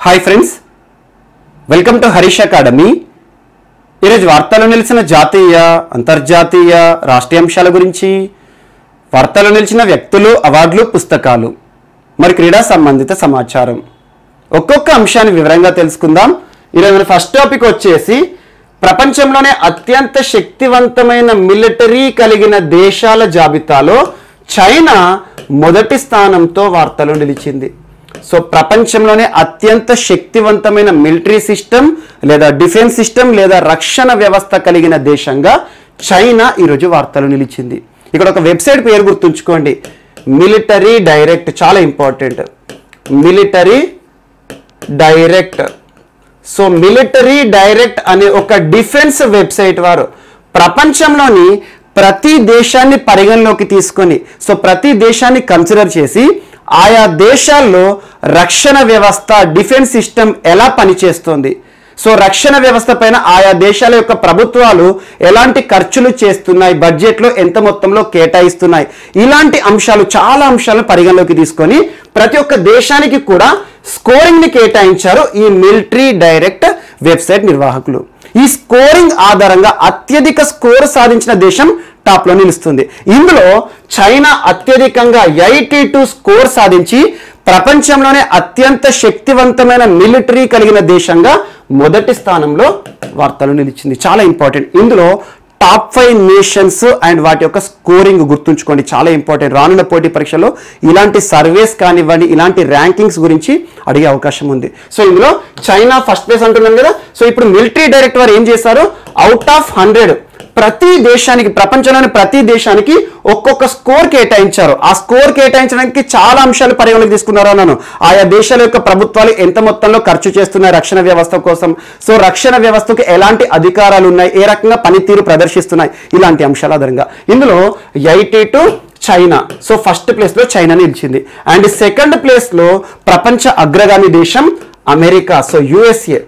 hi friends welcome to Harish academy ఈరోజు వార్తల్లో నిలిచిన జాతీయ అంతర్జాతీయ రాష్ట్రీయ అంశాల గురించి వార్తల్లో నిలిచిన వ్యక్తులు అవార్డులు పుస్తకాలు మరి క్రీడా సంబంధిత సమాచారం ఒక్కొక్క అంశాన్ని వివరంగా తెలుసుకుందాం ఈరోజు మన ఫస్ట్ టాపిక్ వచ్చేసి ప్రపంచంలోనే అత్యంత శక్తివంతమైన మిలిటరీ కలిగిన దేశాల జాబితాలో చైనా మొదటి స్థానంతో వార్తలు నిలిచింది సో ప్రపంచంలోనే అత్యంత శక్తివంతమైన మిలిటరీ సిస్టమ్ లేదా డిఫెన్స్ సిస్టమ్ లేదా రక్షణ వ్యవస్థ కలిగిన దేశంగా చైనా ఈరోజు వార్తలు నిలిచింది ఇక్కడ ఒక వెబ్సైట్ పేరు గుర్తుంచుకోండి మిలిటరీ డైరెక్ట్ చాలా important military direct so military direct అనే ఒక డిఫెన్స్ వెబ్సైట్ వారు ప్రపంచంలోని ప్రతి దేశాన్ని పరిగణలోకి తీసుకొని సో ప్రతి దేశాన్ని కన్సిడర్ చేసి ఆయా దేశాల్లో రక్షణ వ్యవస్థ డిఫెన్స్ సిస్టమ్ ఎలా పనిచేస్తుంది సో రక్షణ వ్యవస్థ పైన ఆయా దేశాల యొక్క ప్రభుత్వాలు ఎలాంటి ఖర్చులు చేస్తున్నాయి బడ్జెట్లో ఎంత మొత్తంలో కేటాయిస్తున్నాయి ఇలాంటి అంశాలు చాలా అంశాలను పరిగణలోకి తీసుకొని ప్రతి ఒక్క దేశానికి కూడా స్కోరింగ్ ని కేటాయించారు ఈ మిలిటరీ డైరెక్ట్ వెబ్సైట్ నిర్వాహకులు ఈ స్కోరింగ్ ఆధారంగా అత్యధిక స్కోర్ సాధించిన దేశం టాప్ లో నిలుస్తుంది ఇందులో చైనా అత్యధికంగా ఎయిటీ టూ స్కోర్ సాధించి ప్రపంచంలోనే అత్యంత శక్తివంతమైన మిలిటరీ కలిగిన దేశంగా మొదటి స్థానంలో వార్తలు నిలిచింది చాలా ఇంపార్టెంట్ ఇందులో టాప్ ఫైవ్ నేషన్స్ అండ్ వాటి యొక్క స్కోరింగ్ గుర్తుంచుకోండి చాలా ఇంపార్టెంట్ రానున్న పోటీ పరీక్షలో ఇలాంటి సర్వేస్ కానివ్వండి ఇలాంటి ర్యాంకింగ్స్ గురించి అడిగే అవకాశం ఉంది సో ఇందులో చైనా ఫస్ట్ ప్లేస్ అంటున్నాను కదా సో ఇప్పుడు మిలిటరీ డైరెక్టర్ వారు ఏం చేశారు అవుట్ ఆఫ్ హండ్రెడ్ ప్రతి దేశానికి ప్రపంచంలోని ప్రతి దేశానికి ఒక్కొక్క స్కోర్ కేటాయించారు ఆ స్కోర్ కేటాయించడానికి చాలా అంశాలు పరిగణలోకి తీసుకున్నారు అన్నాను ఆయా దేశాల యొక్క ప్రభుత్వాలు ఎంత మొత్తంలో ఖర్చు చేస్తున్నాయి రక్షణ వ్యవస్థ కోసం సో రక్షణ వ్యవస్థకు ఎలాంటి అధికారాలు ఉన్నాయి ఏ రకంగా పనితీరు ప్రదర్శిస్తున్నాయి ఇలాంటి అంశాల ఆధారంగా ఇందులో eighty two China so first ప్లేస్లో చైనా నిలిచింది అండ్ సెకండ్ ప్లేస్లో ప్రపంచ అగ్రగామి దేశం America so USA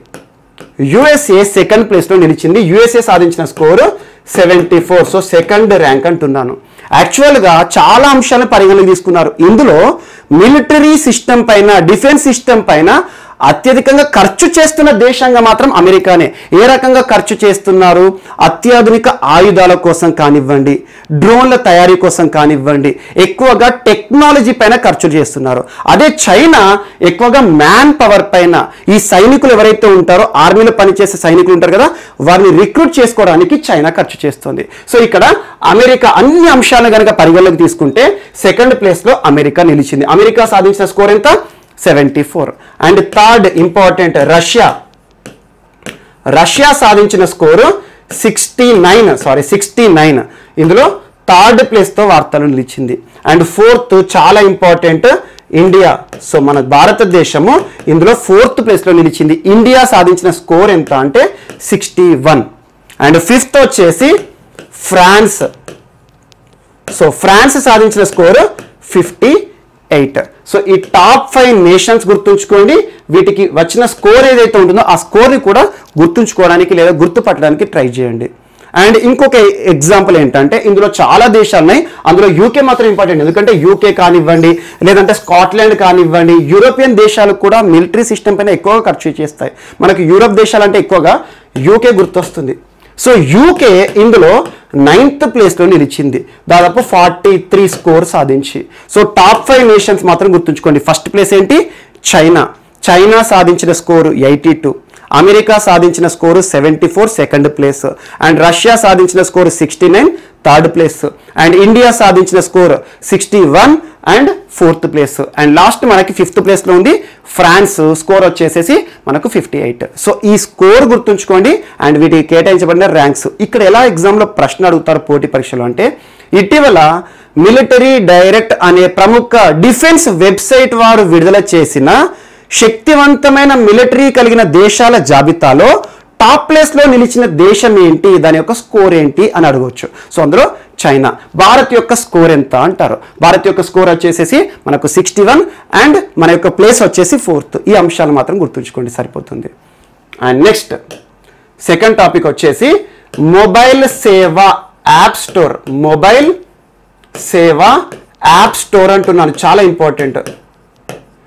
USA second ప్లేస్లో నిలిచింది యుఎస్ఏ సాధించిన score seventy four so second rank అంటున్నాను యాక్చువల్గా చాలా అంశాలను పరిగణలోకి తీసుకున్నారు ఇందులో మిలిటరీ సిస్టమ్ పైన డిఫెన్స్ సిస్టమ్ పైన అత్యధికంగా ఖర్చు చేస్తున్న దేశంగా మాత్రం అమెరికానే ఏ రకంగా ఖర్చు చేస్తున్నారు అత్యాధునిక ఆయుధాల కోసం కానివ్వండి డ్రోన్ల తయారీ కోసం కానివ్వండి ఎక్కువగా టెక్నాలజీ పైన ఖర్చు చేస్తున్నారు అదే చైనా ఎక్కువగా మ్యాన్ పవర్ పైన ఈ సైనికులు ఎవరైతే ఉంటారో ఆర్మీలో పనిచేసే సైనికులు ఉంటారు కదా వారిని రిక్రూట్ చేసుకోవడానికి చైనా ఖర్చు చేస్తుంది సో ఇక్కడ అమెరికా అన్ని అంశాలను కనుక పరిగణలోకి తీసుకుంటే సెకండ్ ప్లేస్లో అమెరికా నిలిచింది అమెరికా సాధించిన స్కోర్ ఎంత seventy four and third important Russia Russia సాధించిన score sixty nine sorry sixty nine ఇందులో థర్డ్ ప్లేస్తో వార్తలు నిలిచింది అండ్ ఫోర్త్ చాలా ఇంపార్టెంట్ ఇండియా సో మన భారతదేశము ఇందులో ఫోర్త్ ప్లేస్లో నిలిచింది ఇండియా సాధించిన స్కోర్ ఎంత అంటే సిక్స్టీ వన్ అండ్ ఫిఫ్త్ వచ్చేసి ఫ్రాన్స్ సో ఫ్రాన్స్ సాధించిన స్కోర్ ఫిఫ్టీ ఎయిట్ సో ఈ టాప్ ఫైవ్ నేషన్స్ గుర్తుంచుకోండి వీటికి వచ్చిన స్కోర్ ఏదైతే ఉంటుందో ఆ స్కోర్ని కూడా గుర్తుంచుకోవడానికి లేదా గుర్తుపట్టడానికి ట్రై చేయండి అండ్ ఇంకొక ఎగ్జాంపుల్ ఏంటంటే ఇందులో చాలా దేశాలు ఉన్నాయి అందులో యూకే మాత్రం ఇంపార్టెంట్ ఎందుకంటే యూకే కానివ్వండి లేదంటే స్కాట్లాండ్ కానివ్వండి యూరోపియన్ దేశాలు కూడా మిలిటరీ సిస్టమ్ పైన ఎక్కువగా ఖర్చు చేస్తాయి మనకి యూరోప్ దేశాలంటే ఎక్కువగా యూకే గుర్తొస్తుంది సో యూకే ఇందులో నైన్త్ ప్లేస్లో నిలిచింది దాదాపు ఫార్టీ త్రీ స్కోర్ సాధించి సో టాప్ ఫైవ్ నేషన్స్ మాత్రం గుర్తుంచుకోండి ఫస్ట్ ప్లేస్ ఏంటి చైనా చైనా సాధించిన స్కోరు ఎయిటీ టూ అమెరికా సాధించిన score seventy four second place and Russia సాధించిన score sixty nine third place and India సాధించిన score sixty one and fourth place and last మనకి fifth ప్లేస్లో ఉంది France score వచ్చేసేసి మనకు fifty eight so ఈ score గుర్తుంచుకోండి అండ్ వీటికి కేటాయించబడిన ర్యాంక్స్ ఇక్కడ ఎలా ఎగ్జామ్లో ప్రశ్న అడుగుతారు పోటీ పరీక్షలు అంటే ఇటీవల మిలిటరీ డైరెక్ట్ అనే ప్రముఖ డిఫెన్స్ వెబ్సైట్ వారు విడుదల చేసిన శక్తివంతమైన మిలిటరీ కలిగిన దేశాల జాబితాలో టాప్ ప్లేస్లో నిలిచిన దేశం ఏంటి దాని యొక్క స్కోర్ ఏంటి అని అడగవచ్చు సో అందులో చైనా భారత్ యొక్క స్కోర్ ఎంత అంటారు భారత్ యొక్క స్కోర్ వచ్చేసేసి మనకు సిక్స్టీ వన్ అండ్ మన యొక్క ప్లేస్ వచ్చేసి ఫోర్త్ ఈ అంశాలు మాత్రం గుర్తుంచుకోండి సరిపోతుంది అండ్ నెక్స్ట్ సెకండ్ టాపిక్ వచ్చేసి mobile Seva app store mobile Seva app store అంటున్నాను చాలా important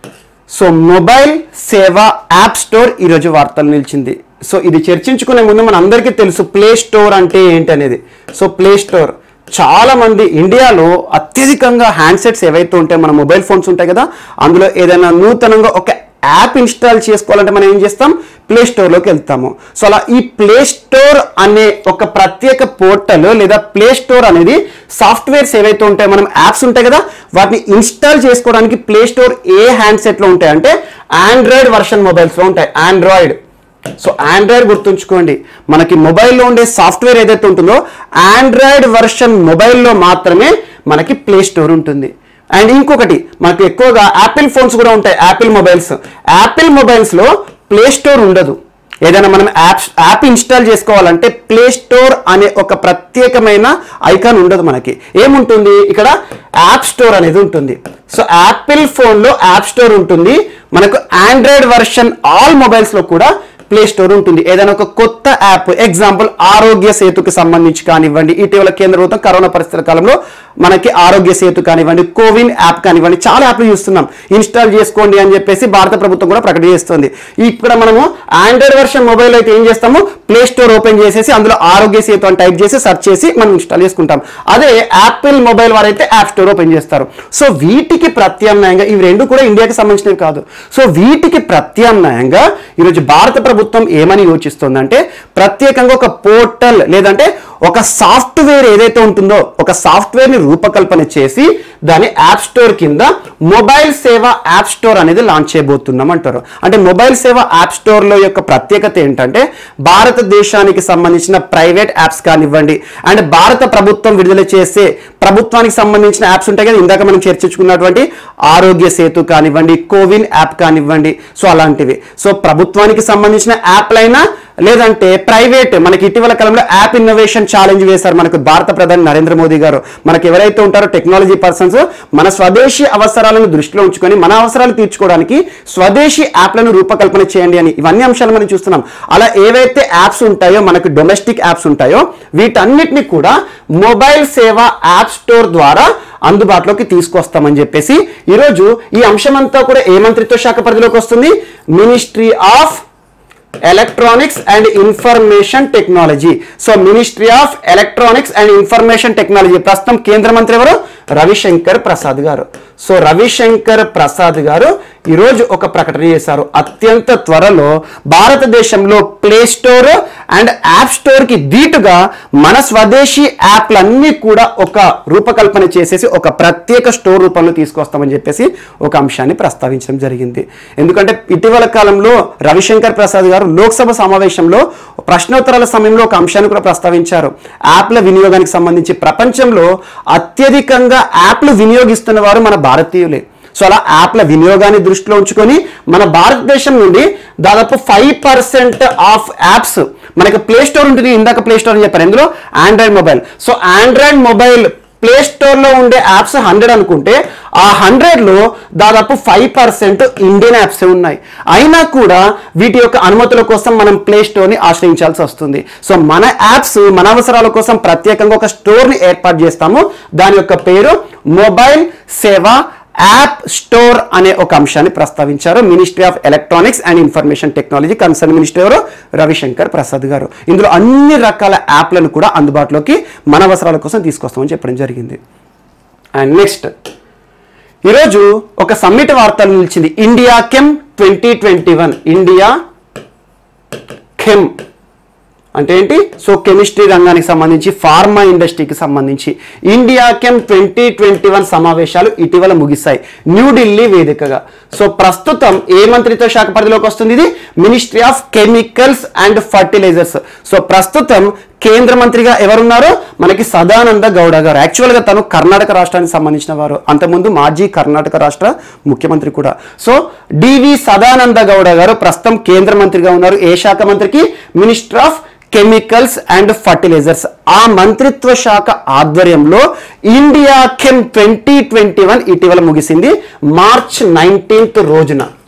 so mobile Seva app store ఈరోజు వార్తలు నిలిచింది సో ఇది చర్చించుకునే ముందు మన అందరికీ తెలుసు ప్లే స్టోర్ అంటే ఏంటి అనేది సో ప్లే స్టోర్ చాలా మంది ఇండియాలో అత్యధికంగా హ్యాండ్సెట్స్ ఏవైతే ఉంటాయో మన మొబైల్ ఫోన్స్ ఉంటాయి కదా అందులో ఏదైనా నూతనంగా ఒక యాప్ ఇన్స్టాల్ చేసుకోవాలంటే మనం ఏం చేస్తాం ప్లే స్టోర్లోకి వెళ్తాము సో అలా ఈ ప్లే స్టోర్ అనే ఒక ప్రత్యేక పోర్టల్ లేదా ప్లే స్టోర్ అనేది సాఫ్ట్వేర్స్ ఏవైతే ఉంటాయో మనం యాప్స్ ఉంటాయి కదా వాటిని ఇన్స్టాల్ చేసుకోవడానికి ప్లే స్టోర్ ఏ హ్యాండ్సెట్లో ఉంటాయి అంటే ఆండ్రాయిడ్ వర్షన్ మొబైల్స్లో ఉంటాయి ఆండ్రాయిడ్ సో ఆండ్రాయిడ్ గుర్తుంచుకోండి మనకి మొబైల్లో ఉండే సాఫ్ట్వేర్ ఏదైతే ఉంటుందో ఆండ్రాయిడ్ వర్షన్ మొబైల్లో మాత్రమే మనకి ప్లే స్టోర్ ఉంటుంది అండ్ ఇంకొకటి మనకు ఎక్కువగా యాపిల్ ఫోన్స్ కూడా ఉంటాయి యాపిల్ మొబైల్స్ యాపిల్ మొబైల్స్లో ప్లే స్టోర్ ఉండదు ఏదైనా మనం యాప్ యాప్ ఇన్స్టాల్ చేసుకోవాలంటే ప్లే స్టోర్ అనే ఒక ప్రత్యేకమైన ఐకాన్ ఉండదు మనకి ఏముంటుంది ఇక్కడ యాప్ స్టోర్ అనేది ఉంటుంది సో యాపిల్ ఫోన్లో యాప్ స్టోర్ ఉంటుంది మనకు ఆండ్రాయిడ్ వర్షన్ ఆల్ మొబైల్స్లో కూడా ప్లే స్టోర్ ఉంటుంది ఏదైనా ఒక కొత్త యాప్ ఎగ్జాంపుల్ ఆరోగ్య సేతుకి సంబంధించి కానివ్వండి ఇటీవల కేంద్ర ప్రభుత్వం కరోనా పరిస్థితుల కాలంలో మనకి ఆరోగ్య సేతు కానివ్వండి కోవిన్ యాప్ కానివ్వండి చాలా యాప్లు చూస్తున్నాం ఇన్స్టాల్ చేసుకోండి అని చెప్పేసి భారత ప్రభుత్వం కూడా ప్రకటన చేస్తుంది ఇక్కడ మనము ఆండ్రాయిడ్ వర్షన్ మొబైల్ అయితే ఏం చేస్తాము ప్లే స్టోర్ ఓపెన్ చేసేసి అందులో ఆరోగ్య సేతు అని టైప్ చేసి సెర్చ్ చేసి మనం ఇన్స్టాల్ చేసుకుంటాం అదే యాపిల్ మొబైల్ వారైతే యాప్ స్టోర్ ఓపెన్ చేస్తారు సో వీటికి ప్రత్యామ్నాయంగా ఇవి రెండు కూడా ఇండియాకి సంబంధించినవి కాదు సో వీటికి ప్రత్యామ్నాయంగా ఈరోజు భారత ప్రభుత్వం ఏమని యోచిస్తుందంటే ప్రత్యేకంగా ఒక పోర్టల్ లేదంటే ఒక సాఫ్ట్వేర్ ఏదైతే ఉంటుందో ఒక సాఫ్ట్వేర్ని రూపకల్పన చేసి దాని యాప్ స్టోర్ కింద మొబైల్ సేవ యాప్ స్టోర్ అనేది లాంచ్ చేయబోతున్నాం అంటారు అంటే మొబైల్ సేవ యాప్ స్టోర్లో యొక్క ప్రత్యేకత ఏంటంటే భారతదేశానికి సంబంధించిన ప్రైవేట్ యాప్స్ కానివ్వండి అండ్ భారత ప్రభుత్వం విడుదల చేసే ప్రభుత్వానికి సంబంధించిన యాప్స్ ఉంటాయి కదా ఇందాక మనం చర్చించుకున్నటువంటి ఆరోగ్య సేతు కానివ్వండి కోవిన్ యాప్ కానివ్వండి సో అలాంటివి సో ప్రభుత్వానికి సంబంధించిన యాప్లైనా లేదంటే ప్రైవేట్ మనకి ఇటీవల కాలంలో యాప్ ఇన్నోవేషన్ ఛాలెంజ్ వేశారు మనకు భారత ప్రధాని నరేంద్ర మోదీ గారు మనకి ఎవరైతే ఉంటారో టెక్నాలజీ పర్సన్స్ మన స్వదేశీ అవసరాలను దృష్టిలో ఉంచుకొని మన అవసరాలు తీర్చుకోవడానికి స్వదేశీ యాప్లను రూపకల్పన చేయండి అని ఇవన్నీ అంశాలు మనం చూస్తున్నాం అలా ఏవైతే యాప్స్ ఉంటాయో మనకు డొమెస్టిక్ యాప్స్ ఉంటాయో వీటన్నిటిని కూడా మొబైల్ సేవ యాప్ స్టోర్ ద్వారా అందుబాటులోకి తీసుకొస్తామని చెప్పేసి ఈరోజు ఈ అంశం అంతా కూడా ఏ మంత్రిత్వ శాఖ పరిధిలోకి వస్తుంది ministry of electronics and information technology so ministry of electronics and information technology ప్రస్తుతం కేంద్ర మంత్రి ఎవరు రవిశంకర్ ప్రసాద్ గారు సో రవిశంకర్ ప్రసాద్ గారు ఈరోజు ఒక ప్రకటన చేశారు అత్యంత త్వరలో భారతదేశంలో ప్లే స్టోర్ అండ్ యాప్ స్టోర్కి ధీటుగా మన స్వదేశీ యాప్లన్నీ కూడా ఒక రూపకల్పన చేసేసి ఒక ప్రత్యేక స్టోర్ రూపంలో తీసుకొస్తామని చెప్పేసి ఒక అంశాన్ని ప్రస్తావించడం జరిగింది ఎందుకంటే ఇటీవల కాలంలో రవిశంకర్ ప్రసాద్ గారు లోక్సభ సమావేశంలో ప్రశ్నోత్తరాల సమయంలో ఒక అంశాన్ని కూడా ప్రస్తావించారు యాప్ల వినియోగానికి సంబంధించి ప్రపంచంలో అత్యధికంగా యాప్లు వినియోగిస్తున్న వారు మన భారతీయులే సో అలా యాప్ల వినియోగాన్ని దృష్టిలో ఉంచుకొని మన భారతదేశం నుండి దాదాపు ఫైవ్ పర్సెంట్ ఆఫ్ యాప్స్ మనకి ప్లే స్టోర్ ఉంటుంది ఇందాక ప్లే స్టోర్ అని చెప్పారు ఇందులో Android mobile so Android mobile play స్టోర్లో ఉండే యాప్స్ హండ్రెడ్ అనుకుంటే ఆ హండ్రెడ్లో దాదాపు ఫైవ్ పర్సెంట్ ఇండియన్ యాప్స్ ఉన్నాయి అయినా కూడా వీటి యొక్క అనుమతుల కోసం మనం ప్లే స్టోర్ని ఆశ్రయించాల్సి వస్తుంది సో మన యాప్స్ మన అవసరాల కోసం ప్రత్యేకంగా ఒక స్టోర్ని ఏర్పాటు చేస్తాము దాని యొక్క పేరు మొబైల్ సేవ యాప్ స్టోర్ అనే ఒక అంశాన్ని ప్రస్తావించారు ministry of electronics and information technology concern minister ఎవరు రవిశంకర్ ప్రసాద్ గారు ఇందులో అన్ని రకాల యాప్లను కూడా అందుబాటులోకి మన అవసరాల కోసం తీసుకొస్తామని చెప్పడం జరిగింది అండ్ నెక్స్ట్ ఈరోజు ఒక సమ్మిట్ వార్తలు నిలిచింది ఇండియా కెమ్ ట్వంటీ ట్వంటీ వన్ ఇండియా కెమ్ అంటే ఏంటి సో కెమిస్ట్రీ రంగానికి సంబంధించి ఫార్మా ఇండస్ట్రీకి సంబంధించి ఇండియా కెమ్ ట్వంటీ ట్వంటీ వన్ సమావేశాలు ఇటీవల ముగిశాయి న్యూఢిల్లీ వేదికగా సో ప్రస్తుతం ఏ మంత్రిత్వ శాఖ పరిధిలోకి వస్తుంది ఇది ministry of chemicals and fertilisers so ప్రస్తుతం కేంద్ర మంత్రిగా ఎవరున్నారో మనకి సదానంద గౌడ గారు యాక్చువల్గా తను కర్ణాటక రాష్ట్రానికి సంబంధించిన వారు అంతకుముందు మాజీ కర్ణాటక రాష్ట్ర ముఖ్యమంత్రి కూడా సో డివి సదానంద గౌడ గారు ప్రస్తుతం కేంద్ర మంత్రిగా ఉన్నారు ఏ శాఖ మంత్రికి minister of chemicals and fertilisers ఆ మంత్రిత్వ శాఖ ఆధ్వర్యంలో ఇండియా కెమ్ ట్వంటీ ట్వంటీ వన్ ఇటీవల ముగిసింది మార్చ్ నైన్టీన్త్ రోజున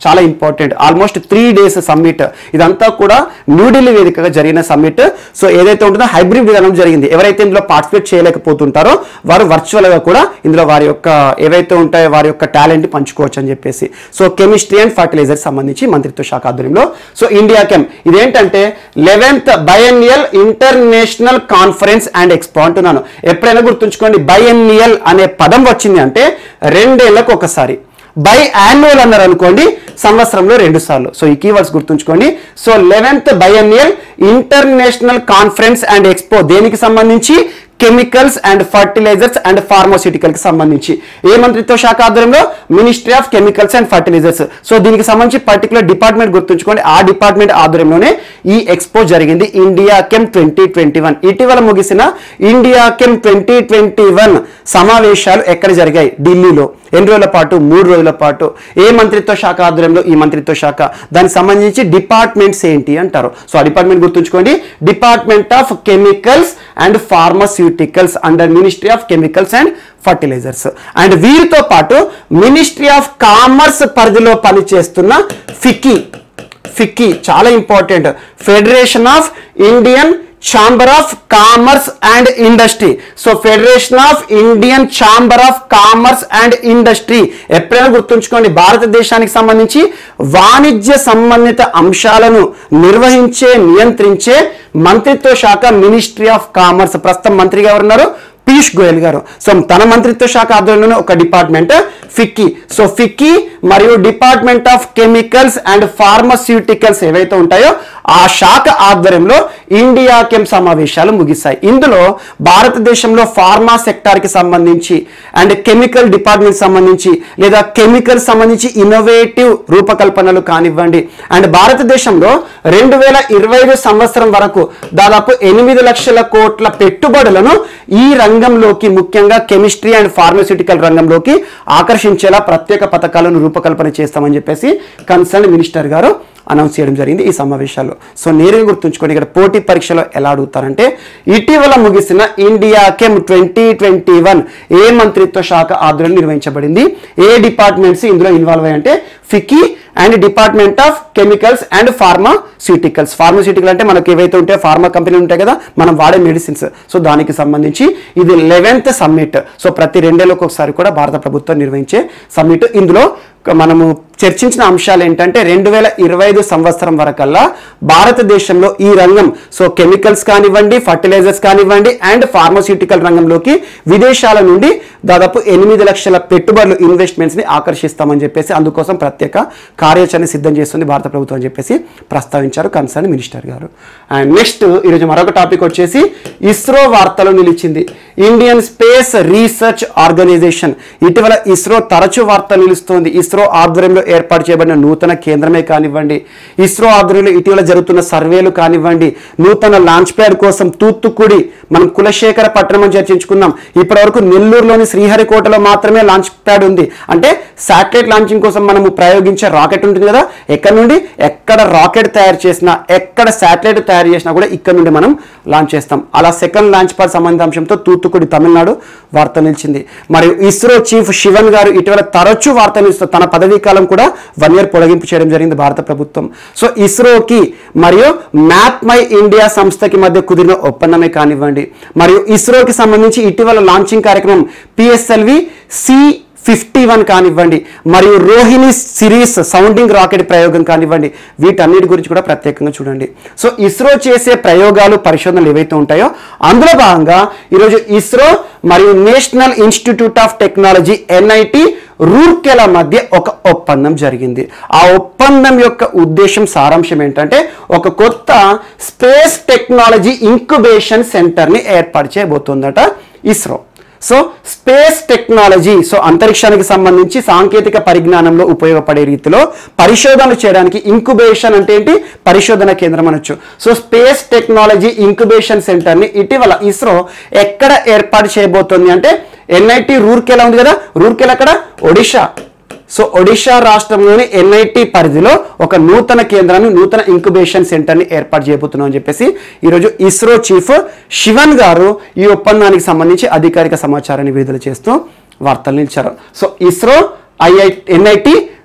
చాలా important almost three days summit ఇదంతా కూడా న్యూఢిల్లీ వేదికగా జరిగిన సమ్మిట్ సో ఏదైతే ఉంటుందో హైబ్రిడ్ విధానం జరిగింది ఎవరైతే ఇందులో పార్టిసిపేట్ చేయలేకపోతుంటారో వారు వర్చువల్గా కూడా ఇందులో వారి యొక్క ఏవైతే ఉంటాయో వారి యొక్క టాలెంట్ పంచుకోవచ్చు అని చెప్పేసి సో కెమిస్ట్రీ అండ్ ఫర్టిలైజర్ సంబంధించి మంత్రిత్వ శాఖ ఆధ్వర్యంలో సో ఇండియా కెమ్ ఇదేంటంటే eleventh biennial international conference and expo అంటున్నాను ఎప్పుడైనా గుర్తుంచుకోండి బయన్నియల్ అనే పదం వచ్చింది అంటే రెండేళ్లకు ఒకసారి బై యాన్యువల్ అన్నారు అనుకోండి సంవత్సరంలో రెండు సార్లు సో ఈ కీవర్డ్స్ గుర్తుంచుకోండి so eleventh biennial international conference and expo దేనికి సంబంధించి chemicals and fertilisers and pharmaceutical కి సంబంధించి ఏ మంత్రిత్వ శాఖ ఆధ్వర్యంలో ministry of chemicals and fertilisers so దీనికి సంబంధించి పర్టికులర్ డిపార్ట్మెంట్ గుర్తుంచుకోండి ఆ డిపార్ట్మెంట్ ఆధ్వర్యంలోనే ఈ ఎక్స్పో జరిగింది ఇండియా కెమ్ ట్వంటీ ట్వంటీ వన్ ఇటీవల ముగిసిన ఇండియా కెమ్ ట్వంటీ ట్వంటీ వన్ సమావేశాలు ఎక్కడ జరిగాయి ఢిల్లీలో ఎన్ని రోజుల పాటు మూడు రోజుల పాటు ఏ మంత్రిత్వ శాఖ ఆధ్వర్యంలో ఈ మంత్రిత్వ శాఖ దానికి సంబంధించి డిపార్ట్మెంట్స్ ఏంటి అంటారు సో ఆ డిపార్ట్మెంట్ గుర్తుంచుకోండి department of chemicals and pharmaceuticals under ministry of chemicals and fertilisers and వీరితో పాటు మినిస్ట్రీ ఆఫ్ కామర్స్ పరిధిలో పనిచేస్తున్న ఫిక్కీ ఫిక్కీ చాలా important federation of Indian chamber of commerce and industry so federation of Indian chamber of commerce and industry ఎప్పుడైనా గుర్తుంచుకోండి భారతదేశానికి సంబంధించి వాణిజ్య సంబంధిత అంశాలను నిర్వహించే నియంత్రించే మంత్రిత్వ శాఖ మినిస్ట్రీ ఆఫ్ కామర్స్ ప్రస్తుతం మంత్రిగా ఎవరున్నారు పీయూష్ గోయల్ గారు సో తన మంత్రిత్వ శాఖ ఆధ్వర్యంలోనే ఒక డిపార్ట్మెంట్ ఫిక్కీ సో ఫిక్కీ మరియు department of chemicals and pharmaceuticals ఏవైతే ఉంటాయో ఆ శాఖ ఆధ్వర్యంలో ఇండియా కెమ్ సమావేశాలు ముగిశాయి ఇందులో భారతదేశంలో ఫార్మా సెక్టార్కి సంబంధించి అండ్ కెమికల్ డిపార్ట్మెంట్ సంబంధించి లేదా కెమికల్ సంబంధించి ఇన్నోవేటివ్ రూపకల్పనలు కానివ్వండి అండ్ భారతదేశంలో రెండు వేల ఇరవై ఐదు సంవత్సరం వరకు దాదాపు ఎనిమిది లక్షల కోట్ల పెట్టుబడులను ఈ రంగంలోకి ముఖ్యంగా కెమిస్ట్రీ అండ్ ఫార్మస్యూటికల్ రంగంలోకి ఆకర్షించేలా ప్రత్యేక పథకాలను రూపకల్పన చేస్తామని చెప్పేసి కన్సర్న్ మినిస్టర్ గారు అనౌన్స్ చేయడం జరిగింది ఈ సమావేశాల్లో సో నేరుగా గుర్తుంచుకోండి ఇక్కడ పోటీ పరీక్షలో ఎలా అడుగుతారంటే ఇటీవల ముగిసిన ఇండియా కెమ్ ట్వంటీ ట్వంటీ వన్ ఏ మంత్రిత్వ శాఖ ఆధ్వర్యంలో నిర్వహించబడింది ఏ డిపార్ట్మెంట్స్ ఇందులో ఇన్వాల్వ్ అయ్యాయంటే FICCI and department of chemicals and pharmaceuticals pharmaceutical అంటే మనకి ఏవైతే ఉంటాయో ఫార్మా కంపెనీలు ఉంటాయి కదా మనం వాడే మెడిసిన్స్ సో దానికి సంబంధించి ఇది లెవెన్త్ సమ్మిట్ సో ప్రతి రెండేళ్ళకి ఒకసారి కూడా భారత ప్రభుత్వం నిర్వహించే సమ్మిట్ ఇందులో మనము చర్చించిన అంశాలు ఏంటంటే రెండు వేల ఇరవై ఐదు సంవత్సరం వరకల్లా భారతదేశంలో ఈ రంగం సో కెమికల్స్ కానివ్వండి ఫర్టిలైజర్స్ కానివ్వండి అండ్ ఫార్మాస్యూటికల్ రంగంలోకి విదేశాల నుండి దాదాపు ఎనిమిది లక్షల పెట్టుబడులు ఇన్వెస్ట్మెంట్స్ ని ఆకర్షిస్తామని చెప్పేసి అందుకోసం ప్రత్యేక కార్యాచరణ సిద్ధం చేస్తుంది భారత ప్రభుత్వం అని చెప్పేసి ప్రస్తావించారు కన్సర్న్ మినిస్టర్ గారు అండ్ నెక్స్ట్ ఈరోజు మరొక టాపిక్ వచ్చేసి ఇస్రో వార్తలో నిలిచింది ఇండియన్ స్పేస్ రీసెర్చ్ ఆర్గనైజేషన్ ఇటీవల ఇస్రో తరచు వార్తలు నిలుస్తోంది ఇస్రో ఆధ్వర్యంలో ఏర్పాటు చేయబడిన నూతన కేంద్రమే కానివ్వండి ఇస్రో ఆధ్వర్యంలో ఇటీవల జరుగుతున్న సర్వేలు కానివ్వండి నూతన లాంచ్ ప్యాడ్ కోసం తూత్తుకుడి మనం కులశేఖర పట్టణం అని చర్చించుకున్నాం ఇప్పటివరకు నెల్లూరులోని శ్రీహరికోటలో మాత్రమే లాంచ్ ప్యాడ్ ఉంది అంటే శాటిలైట్ లాంచింగ్ కోసం మనము ప్రయోగించే రాకెట్ ఉంటుంది కదా ఎక్కడ నుండి ఎక్కడ రాకెట్ తయారు చేసినా ఎక్కడ శాటిలైట్ తయారు చేసినా కూడా ఇక్కడ నుండి మనం లాంచ్ చేస్తాం అలా సెకండ్ లాంచ్ ప్యాడ్ సంబంధిత అంశంతో తూత్తుకుడి తమిళనాడు వార్త నిలిచింది మరియు ఇస్రో చీఫ్ శివన్ గారు ఇటీవల తరచూ వార్త నిలుస్తూ తన పదవీ కాలం కూడా వన్ ఇయర్ పొడిగింపు చేయడం జరిగింది భారత ప్రభుత్వం సో ఇస్రోకి మరియు మ్యాప్ మై ఇండియా సంస్థకి మధ్య కుదిరిన ఒప్పందమే కానివ్వండి మరియు ఇస్రోకి సంబంధించి ఇటీవల లాంచింగ్ కార్యక్రమం పిఎస్ఎల్వి సి ఫిఫ్టీ వన్ కానివ్వండి మరియు రోహిణి సిరీస్ సౌండింగ్ రాకెట్ ప్రయోగం కానివ్వండి వీటన్నిటి గురించి కూడా ప్రత్యేకంగా చూడండి సో ఇస్రో చేసే ప్రయోగాలు పరిశోధనలు ఏవైతే ఉంటాయో అందులో భాగంగా ఈరోజు ఇస్రో మరియు national institute of technology NIT Rourkela మధ్య ఒక ఒప్పందం జరిగింది ఆ ఒప్పందం యొక్క ఉద్దేశం సారాంశం ఏంటంటే ఒక కొత్త స్పేస్ టెక్నాలజీ ఇంక్యుబేషన్ సెంటర్ని ఏర్పాటు చేయబోతుందట ISRO so space technology so అంతరిక్షానికి సంబంధించి సాంకేతిక పరిజ్ఞానంలో ఉపయోగపడే రీతిలో పరిశోధనలు చేయడానికి ఇంక్యుబేషన్ అంటే ఏంటి పరిశోధన కేంద్రం అనొచ్చు సో స్పేస్ టెక్నాలజీ ఇంక్యుబేషన్ సెంటర్ని ఇటీవల ఇస్రో ఎక్కడ ఏర్పాటు చేయబోతోంది అంటే ఎన్ఐటి రూర్కెలా ఉంది కదా రూర్కెలా అక్కడ ఒడిషా సో ఒడిషా రాష్ట్రంలోని ఎన్ఐటి పరిధిలో ఒక నూతన కేంద్రాన్ని నూతన ఇంక్యుబేషన్ సెంటర్ని ఏర్పాటు చేయబోతున్నాం అని చెప్పేసి ఈరోజు ఇస్రో చీఫ్ శివన్ గారు ఈ ఒప్పందానికి సంబంధించి అధికారిక సమాచారాన్ని విడుదల చేస్తూ వార్తలు నిలిచారు సో ఇస్రో ఐఐ ఎన్ఐటి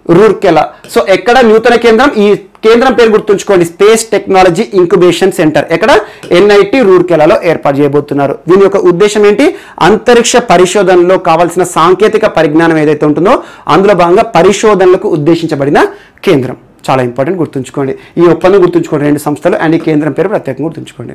రూర్కెలా సో ఎక్కడ నూతన కేంద్రం ఈ కేంద్రం పేరు గుర్తుంచుకోండి స్పేస్ టెక్నాలజీ ఇంక్యుబేషన్ సెంటర్ ఎక్కడ ఎన్ఐటి రూర్కెలాలో ఏర్పాటు చేయబోతున్నారు దీని యొక్క ఉద్దేశం ఏంటి అంతరిక్ష పరిశోధనలో కావాల్సిన సాంకేతిక పరిజ్ఞానం ఏదైతే ఉంటుందో అందులో భాగంగా పరిశోధనలకు ఉద్దేశించబడిన కేంద్రం చాలా ఇంపార్టెంట్ గుర్తుంచుకోండి ఈ ఒప్పందం గుర్తుంచుకోండి రెండు సంస్థలు అండ్ ఈ కేంద్రం పేరు ప్రత్యేకంగా గుర్తుంచుకోండి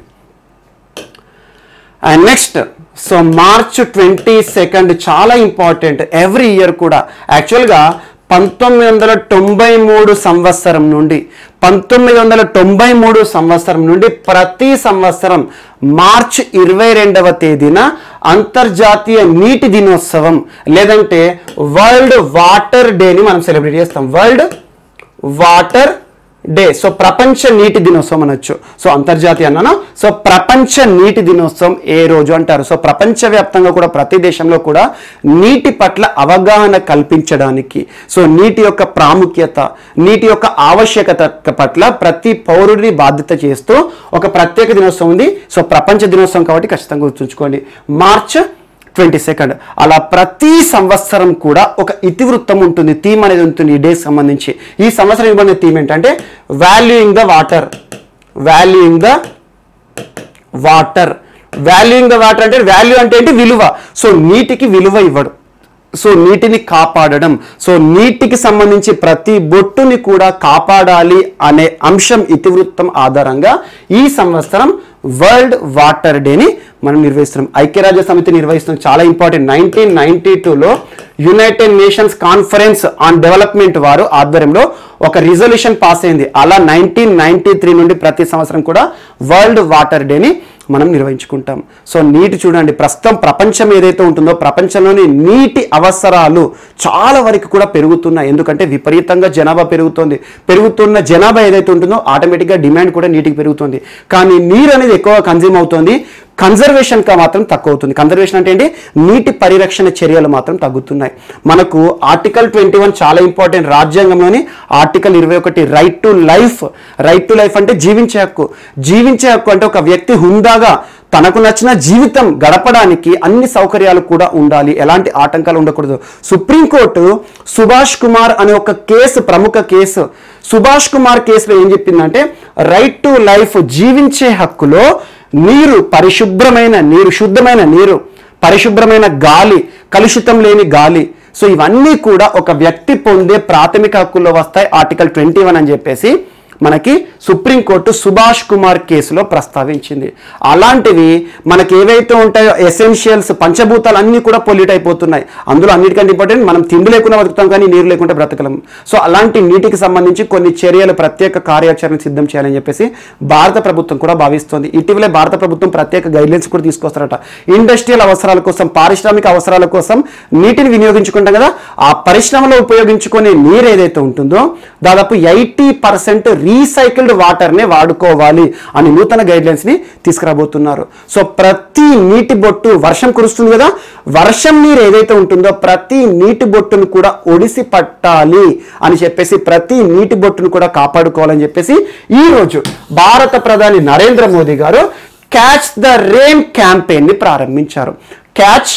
and next so March twenty second చాలా ఇంపార్టెంట్ ఎవ్రీ ఇయర్ కూడా యాక్చువల్గా పంతొమ్మిది వందల తొంభై మూడు సంవత్సరం నుండి పంతొమ్మిది వందల తొంభై మూడు సంవత్సరం నుండి ప్రతి సంవత్సరం మార్చ్ ఇరవై రెండవ తేదీన అంతర్జాతీయ నీటి దినోత్సవం లేదంటే వరల్డ్ వాటర్ డేని మనం సెలబ్రేట్ చేస్తాం వరల్డ్ వాటర్ డే సో ప్రపంచ నీటి దినోత్సవం అనొచ్చు సో అంతర్జాతీయ అన్నాను సో ప్రపంచ నీటి దినోత్సవం ఏ రోజు అంటారు సో ప్రపంచవ్యాప్తంగా కూడా ప్రతి దేశంలో కూడా నీటి పట్ల అవగాహన కల్పించడానికి సో నీటి యొక్క ప్రాముఖ్యత నీటి యొక్క ఆవశ్యకత పట్ల ప్రతి పౌరుడిని బాధ్యత చేస్తూ ఒక ప్రత్యేక దినోత్సవం ఉంది సో ప్రపంచ దినోత్సవం కాబట్టి ఖచ్చితంగా గుర్తుంచుకోండి మార్చ్ ట్వంటీ సెకండ్ అలా ప్రతి సంవత్సరం కూడా ఒక ఇతివృత్తం ఉంటుంది థీమ్ అనేది ఉంటుంది ఈ డేకి సంబంధించి ఈ సంవత్సరం ఇవ్వబడిన థీమ్ ఏంటంటే valuing the water valuing the water valuing the water అంటే వాల్యూ అంటే ఏంటి విలువ సో నీటికి విలువ ఇవ్వడు సో నీటిని కాపాడడం సో నీటికి సంబంధించి ప్రతి బొట్టుని కూడా కాపాడాలి అనే అంశం ఇతివృత్తం ఆధారంగా ఈ సంవత్సరం వరల్డ్ వాటర్ డేని మనం నిర్వహిస్తున్నాం ఐక్యరాజ్య సమితి నిర్వహిస్తున్నాం చాలా ఇంపార్టెంట్ నైన్టీన్ నైన్టీ టూలో United Nations conference on development వారు ఆధ్వర్యంలో ఒక రిజల్యూషన్ పాస్ అయింది అలా నైన్టీన్ నైన్టీ త్రీ నుండి ప్రతి సంవత్సరం కూడా వరల్డ్ వాటర్ డేని మనం నిర్వహించుకుంటాం సో నీటి చూడండి ప్రస్తుతం ప్రపంచం ఏదైతే ఉంటుందో ప్రపంచంలోని నీటి అవసరాలు చాలా వరకు కూడా పెరుగుతున్నాయి ఎందుకంటే విపరీతంగా జనాభా పెరుగుతుంది పెరుగుతున్న జనాభా ఏదైతే ఉంటుందో ఆటోమేటిక్గా డిమాండ్ కూడా నీటికి పెరుగుతుంది కానీ నీరు అనేది ఎక్కువ కన్జ్యూమ్ అవుతుంది కన్జర్వేషన్గా మాత్రం తక్కువ అవుతుంది కన్జర్వేషన్ అంటే ఏంటి నీటి పరిరక్షణ చర్యలు మాత్రం తగ్గుతున్నాయి మనకు ఆర్టికల్ ట్వంటీ వన్ చాలా ఇంపార్టెంట్ రాజ్యాంగంలోని ఆర్టికల్ ఇరవై ఒకటి right to life right to life అంటే జీవించే హక్కు జీవించే హక్కు అంటే ఒక వ్యక్తి హుందాగా తనకు నచ్చిన జీవితం గడపడానికి అన్ని సౌకర్యాలు కూడా ఉండాలి ఎలాంటి ఆటంకాలు ఉండకూడదు సుప్రీంకోర్టు సుభాష్ కుమార్ అనే ఒక కేసు ప్రముఖ కేసు సుభాష్ కుమార్ కేసులో ఏం చెప్పిందంటే రైట్ టు లైఫ్ జీవించే హక్కులో నీరు పరిశుభ్రమైన నీరు శుద్ధమైన నీరు పరిశుభ్రమైన గాలి కలుషితం లేని గాలి సో ఇవన్నీ కూడా ఒక వ్యక్తి పొందే ప్రాథమిక హక్కుల్లో వస్తాయి ఆర్టికల్ ట్వంటీ వన్ అని చెప్పేసి మనకి సుప్రీంకోర్టు సుభాష్ కుమార్ కేసులో ప్రస్తావించింది అలాంటివి మనకి ఏవైతే ఉంటాయో ఎసెన్షియల్స్ పంచభూతాలు అన్నీ కూడా పొల్యూట్ అయిపోతున్నాయి అందులో అన్నిటికంటే ఇంపార్టెంట్ మనం తిండి లేకుండా బతుకుతాం కానీ నీరు లేకుండా బ్రతకలేం సో అలాంటి నీటికి సంబంధించి కొన్ని చర్యలు ప్రత్యేక కార్యాచరణ సిద్ధం చేయాలని చెప్పేసి భారత ప్రభుత్వం కూడా భావిస్తోంది ఇటీవలే భారత ప్రభుత్వం ప్రత్యేక గైడ్లైన్స్ కూడా తీసుకొస్తారట ఇండస్ట్రియల్ అవసరాల కోసం పారిశ్రామిక అవసరాల కోసం నీటిని వినియోగించుకుంటాం కదా ఆ పరిశ్రమలో ఉపయోగించుకునే నీరు ఏదైతే ఉంటుందో దాదాపు ఎయిటీ పర్సెంట్ రీసైకిల్డ్ వాటర్నే వాడుకోవాలి అని నూతన గైడ్లైన్స్ ని తీసుకురాబోతున్నారు సో ప్రతి నీటి బొట్టు వర్షం కురుస్తుంది కదా వర్షం నీరు ఏదైతే ఉంటుందో ప్రతి నీటి బొట్టును కూడా ఒడిసి పట్టాలి అని చెప్పేసి ప్రతి నీటి బొట్టును కూడా కాపాడుకోవాలని చెప్పేసి ఈ రోజు భారత ప్రధాని నరేంద్ర మోదీ గారు క్యాచ్ ద రెయిన్ క్యాంపెయిన్ ని ప్రారంభించారు క్యాచ్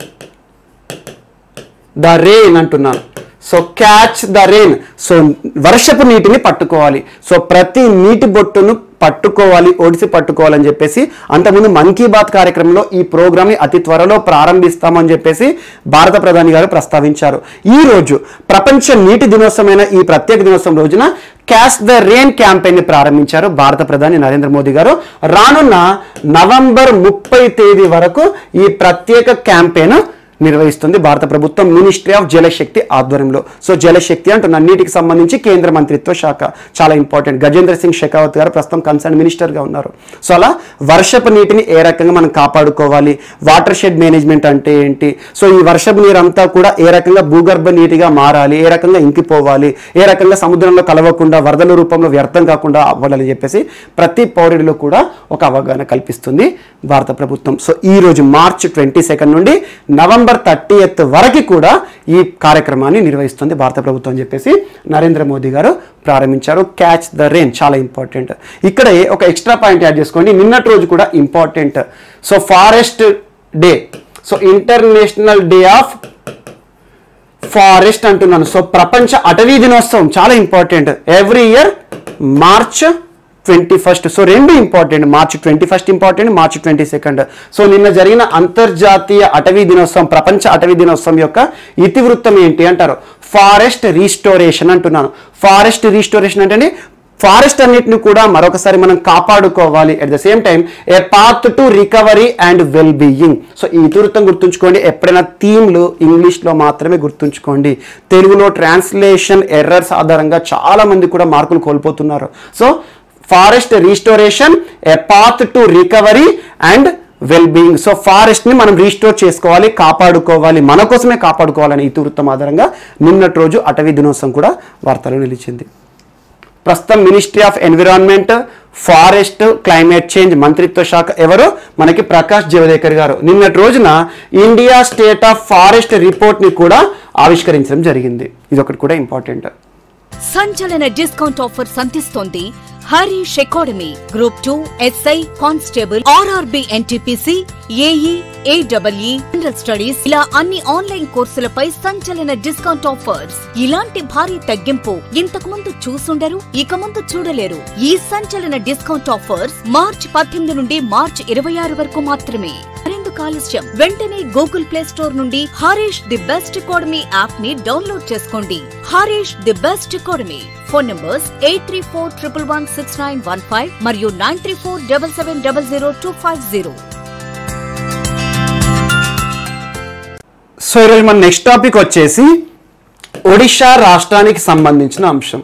ద రెయిన్ అంటున్నాను so catch the rain so వర్షపు నీటిని పట్టుకోవాలి సో ప్రతి నీటి బొట్టును పట్టుకోవాలి ఒడిసి పట్టుకోవాలని చెప్పేసి అంతకుముందు మన్ కీ బాత్ కార్యక్రమంలో ఈ ప్రోగ్రామ్ని అతి త్వరలో ప్రారంభిస్తామని చెప్పేసి భారత ప్రధాని గారు ప్రస్తావించారు ఈ రోజు ప్రపంచ నీటి దినోత్సవమైన ఈ ప్రత్యేక దినోత్సవం రోజున క్యాచ్ ద రెయిన్ క్యాంపెయిన్ ని ప్రారంభించారు భారత ప్రధాని నరేంద్ర మోదీ గారు రానున్న నవంబర్ ముప్పై తేదీ వరకు ఈ ప్రత్యేక క్యాంపెయిన్ నిర్వహిస్తుంది భారత ప్రభుత్వం మినిస్ట్రీ ఆఫ్ జలశక్తి ఆధ్వర్యంలో సో జలశక్తి అంటున్న నీటికి సంబంధించి కేంద్ర మంత్రిత్వ శాఖ చాలా ఇంపార్టెంట్ గజేంద్ర సింగ్ షెకావత్ గారు ప్రస్తుతం కన్సర్న్ మినిస్టర్గా ఉన్నారు సో అలా వర్షపు నీటిని ఏ రకంగా మనం కాపాడుకోవాలి వాటర్ షెడ్ మేనేజ్మెంట్ అంటే ఏంటి సో ఈ వర్షపు నీరు అంతా కూడా ఏ రకంగా భూగర్భ నీటిగా మారాలి ఏ రకంగా ఇంకిపోవాలి ఏ రకంగా సముద్రంలో కలవకుండా వరదల రూపంలో వ్యర్థం కాకుండా అవ్వాలని చెప్పేసి ప్రతి పౌరుడిలో కూడా ఒక అవగాహన కల్పిస్తుంది భారత ప్రభుత్వం సో ఈ రోజు మార్చ్ ట్వంటీ సెకండ్ నుండి నవంబర్ థర్టీ ఎత్ వరకు కూడా ఈ కార్యక్రమాన్ని నిర్వహిస్తుంది భారత ప్రభుత్వం అని చెప్పేసి నరేంద్ర మోదీ గారు ప్రారంభించారు క్యాచ్ ద రెయిన్ చాలా ఇంపార్టెంట్ ఇక్కడే ఒక ఎక్స్ట్రా పాయింట్ యాడ్ చేసుకోండి నిన్నటి రోజు కూడా important so forest day so international day of forest అంటున్నాను సో ప్రపంచ అటవీ దినోత్సవం చాలా important every year March twenty first so రెండు important March twenty first important March twenty second so నిన్న జరిగిన అంతర్జాతీయ అటవీ దినోత్సవం ప్రపంచ అటవీ దినోత్సవం యొక్క ఇతివృత్తం ఏంటి అంటారు ఫారెస్ట్ రీస్టోరేషన్ అంటున్నాను ఫారెస్ట్ రీస్టోరేషన్ అంటే ఫారెస్ట్ అన్నిటిని కూడా మరొకసారి మనం కాపాడుకోవాలి at the same time a path to recovery and well being so ఈ ఇతివృత్తం గుర్తుంచుకోండి ఎప్పుడైనా థీమ్లు ఇంగ్లీష్లో మాత్రమే గుర్తుంచుకోండి తెలుగులో ట్రాన్స్లేషన్ ఎర్రర్స్ ఆధారంగా చాలా మంది కూడా మార్కులు కోల్పోతున్నారు so forest restoration a path to recovery and well being so forest ని మనం రీస్టోర్ చేసుకోవాలి కాపాడుకోవాలి మన కోసమే కాపాడుకోవాలని ఇతివృత్తం ఆధారంగా నిన్నటి రోజు అటవీ దినోత్సవం కూడా వార్తలు నిలిచింది ప్రస్తుతం ministry of environment forest climate change మంత్రిత్వ శాఖ ఎవరు మనకి ప్రకాష్ జవదేకర్ గారు నిన్నటి రోజున India state of forest report ని కూడా ఆవిష్కరించడం జరిగింది ఇది ఒకటి కూడా ఇంపార్టెంట్ సంచలన డిస్కౌంట్ ఆఫర్ సంతిస్తోంది Harish academy group two SI constable RRB NTPC AE ఏడబ్ల్ఈ జనరల్ స్టడీస్ ఇలా అన్ని ఆన్లైన్ కోర్సులపై సంచలన డిస్కౌంట్ ఆఫర్స్ ఇలాంటి భారీ తగ్గింపు ఇంతకు ముందు చూసుండరు ఇక ముందు చూడలేరు ఈ సంచలన డిస్కౌంట్ ఆఫర్స్ మార్చ్ పద్దెనిమిది నుండి మార్చ్ ఇరవై ఆరు వరకు మాత్రమే మరెందుకు ఆలస్యం వెంటనే గూగుల్ ప్లే స్టోర్ నుండి Harish the best academy app ని డౌన్లోడ్ చేసుకోండి Harish the best academy phone numbers eight three four triple one six nine one five మరియు nine three four double seven double zero two five zero so ఈరోజు మన next topic వచ్చేసి ఒడిషా రాష్ట్రానికి సంబంధించిన అంశం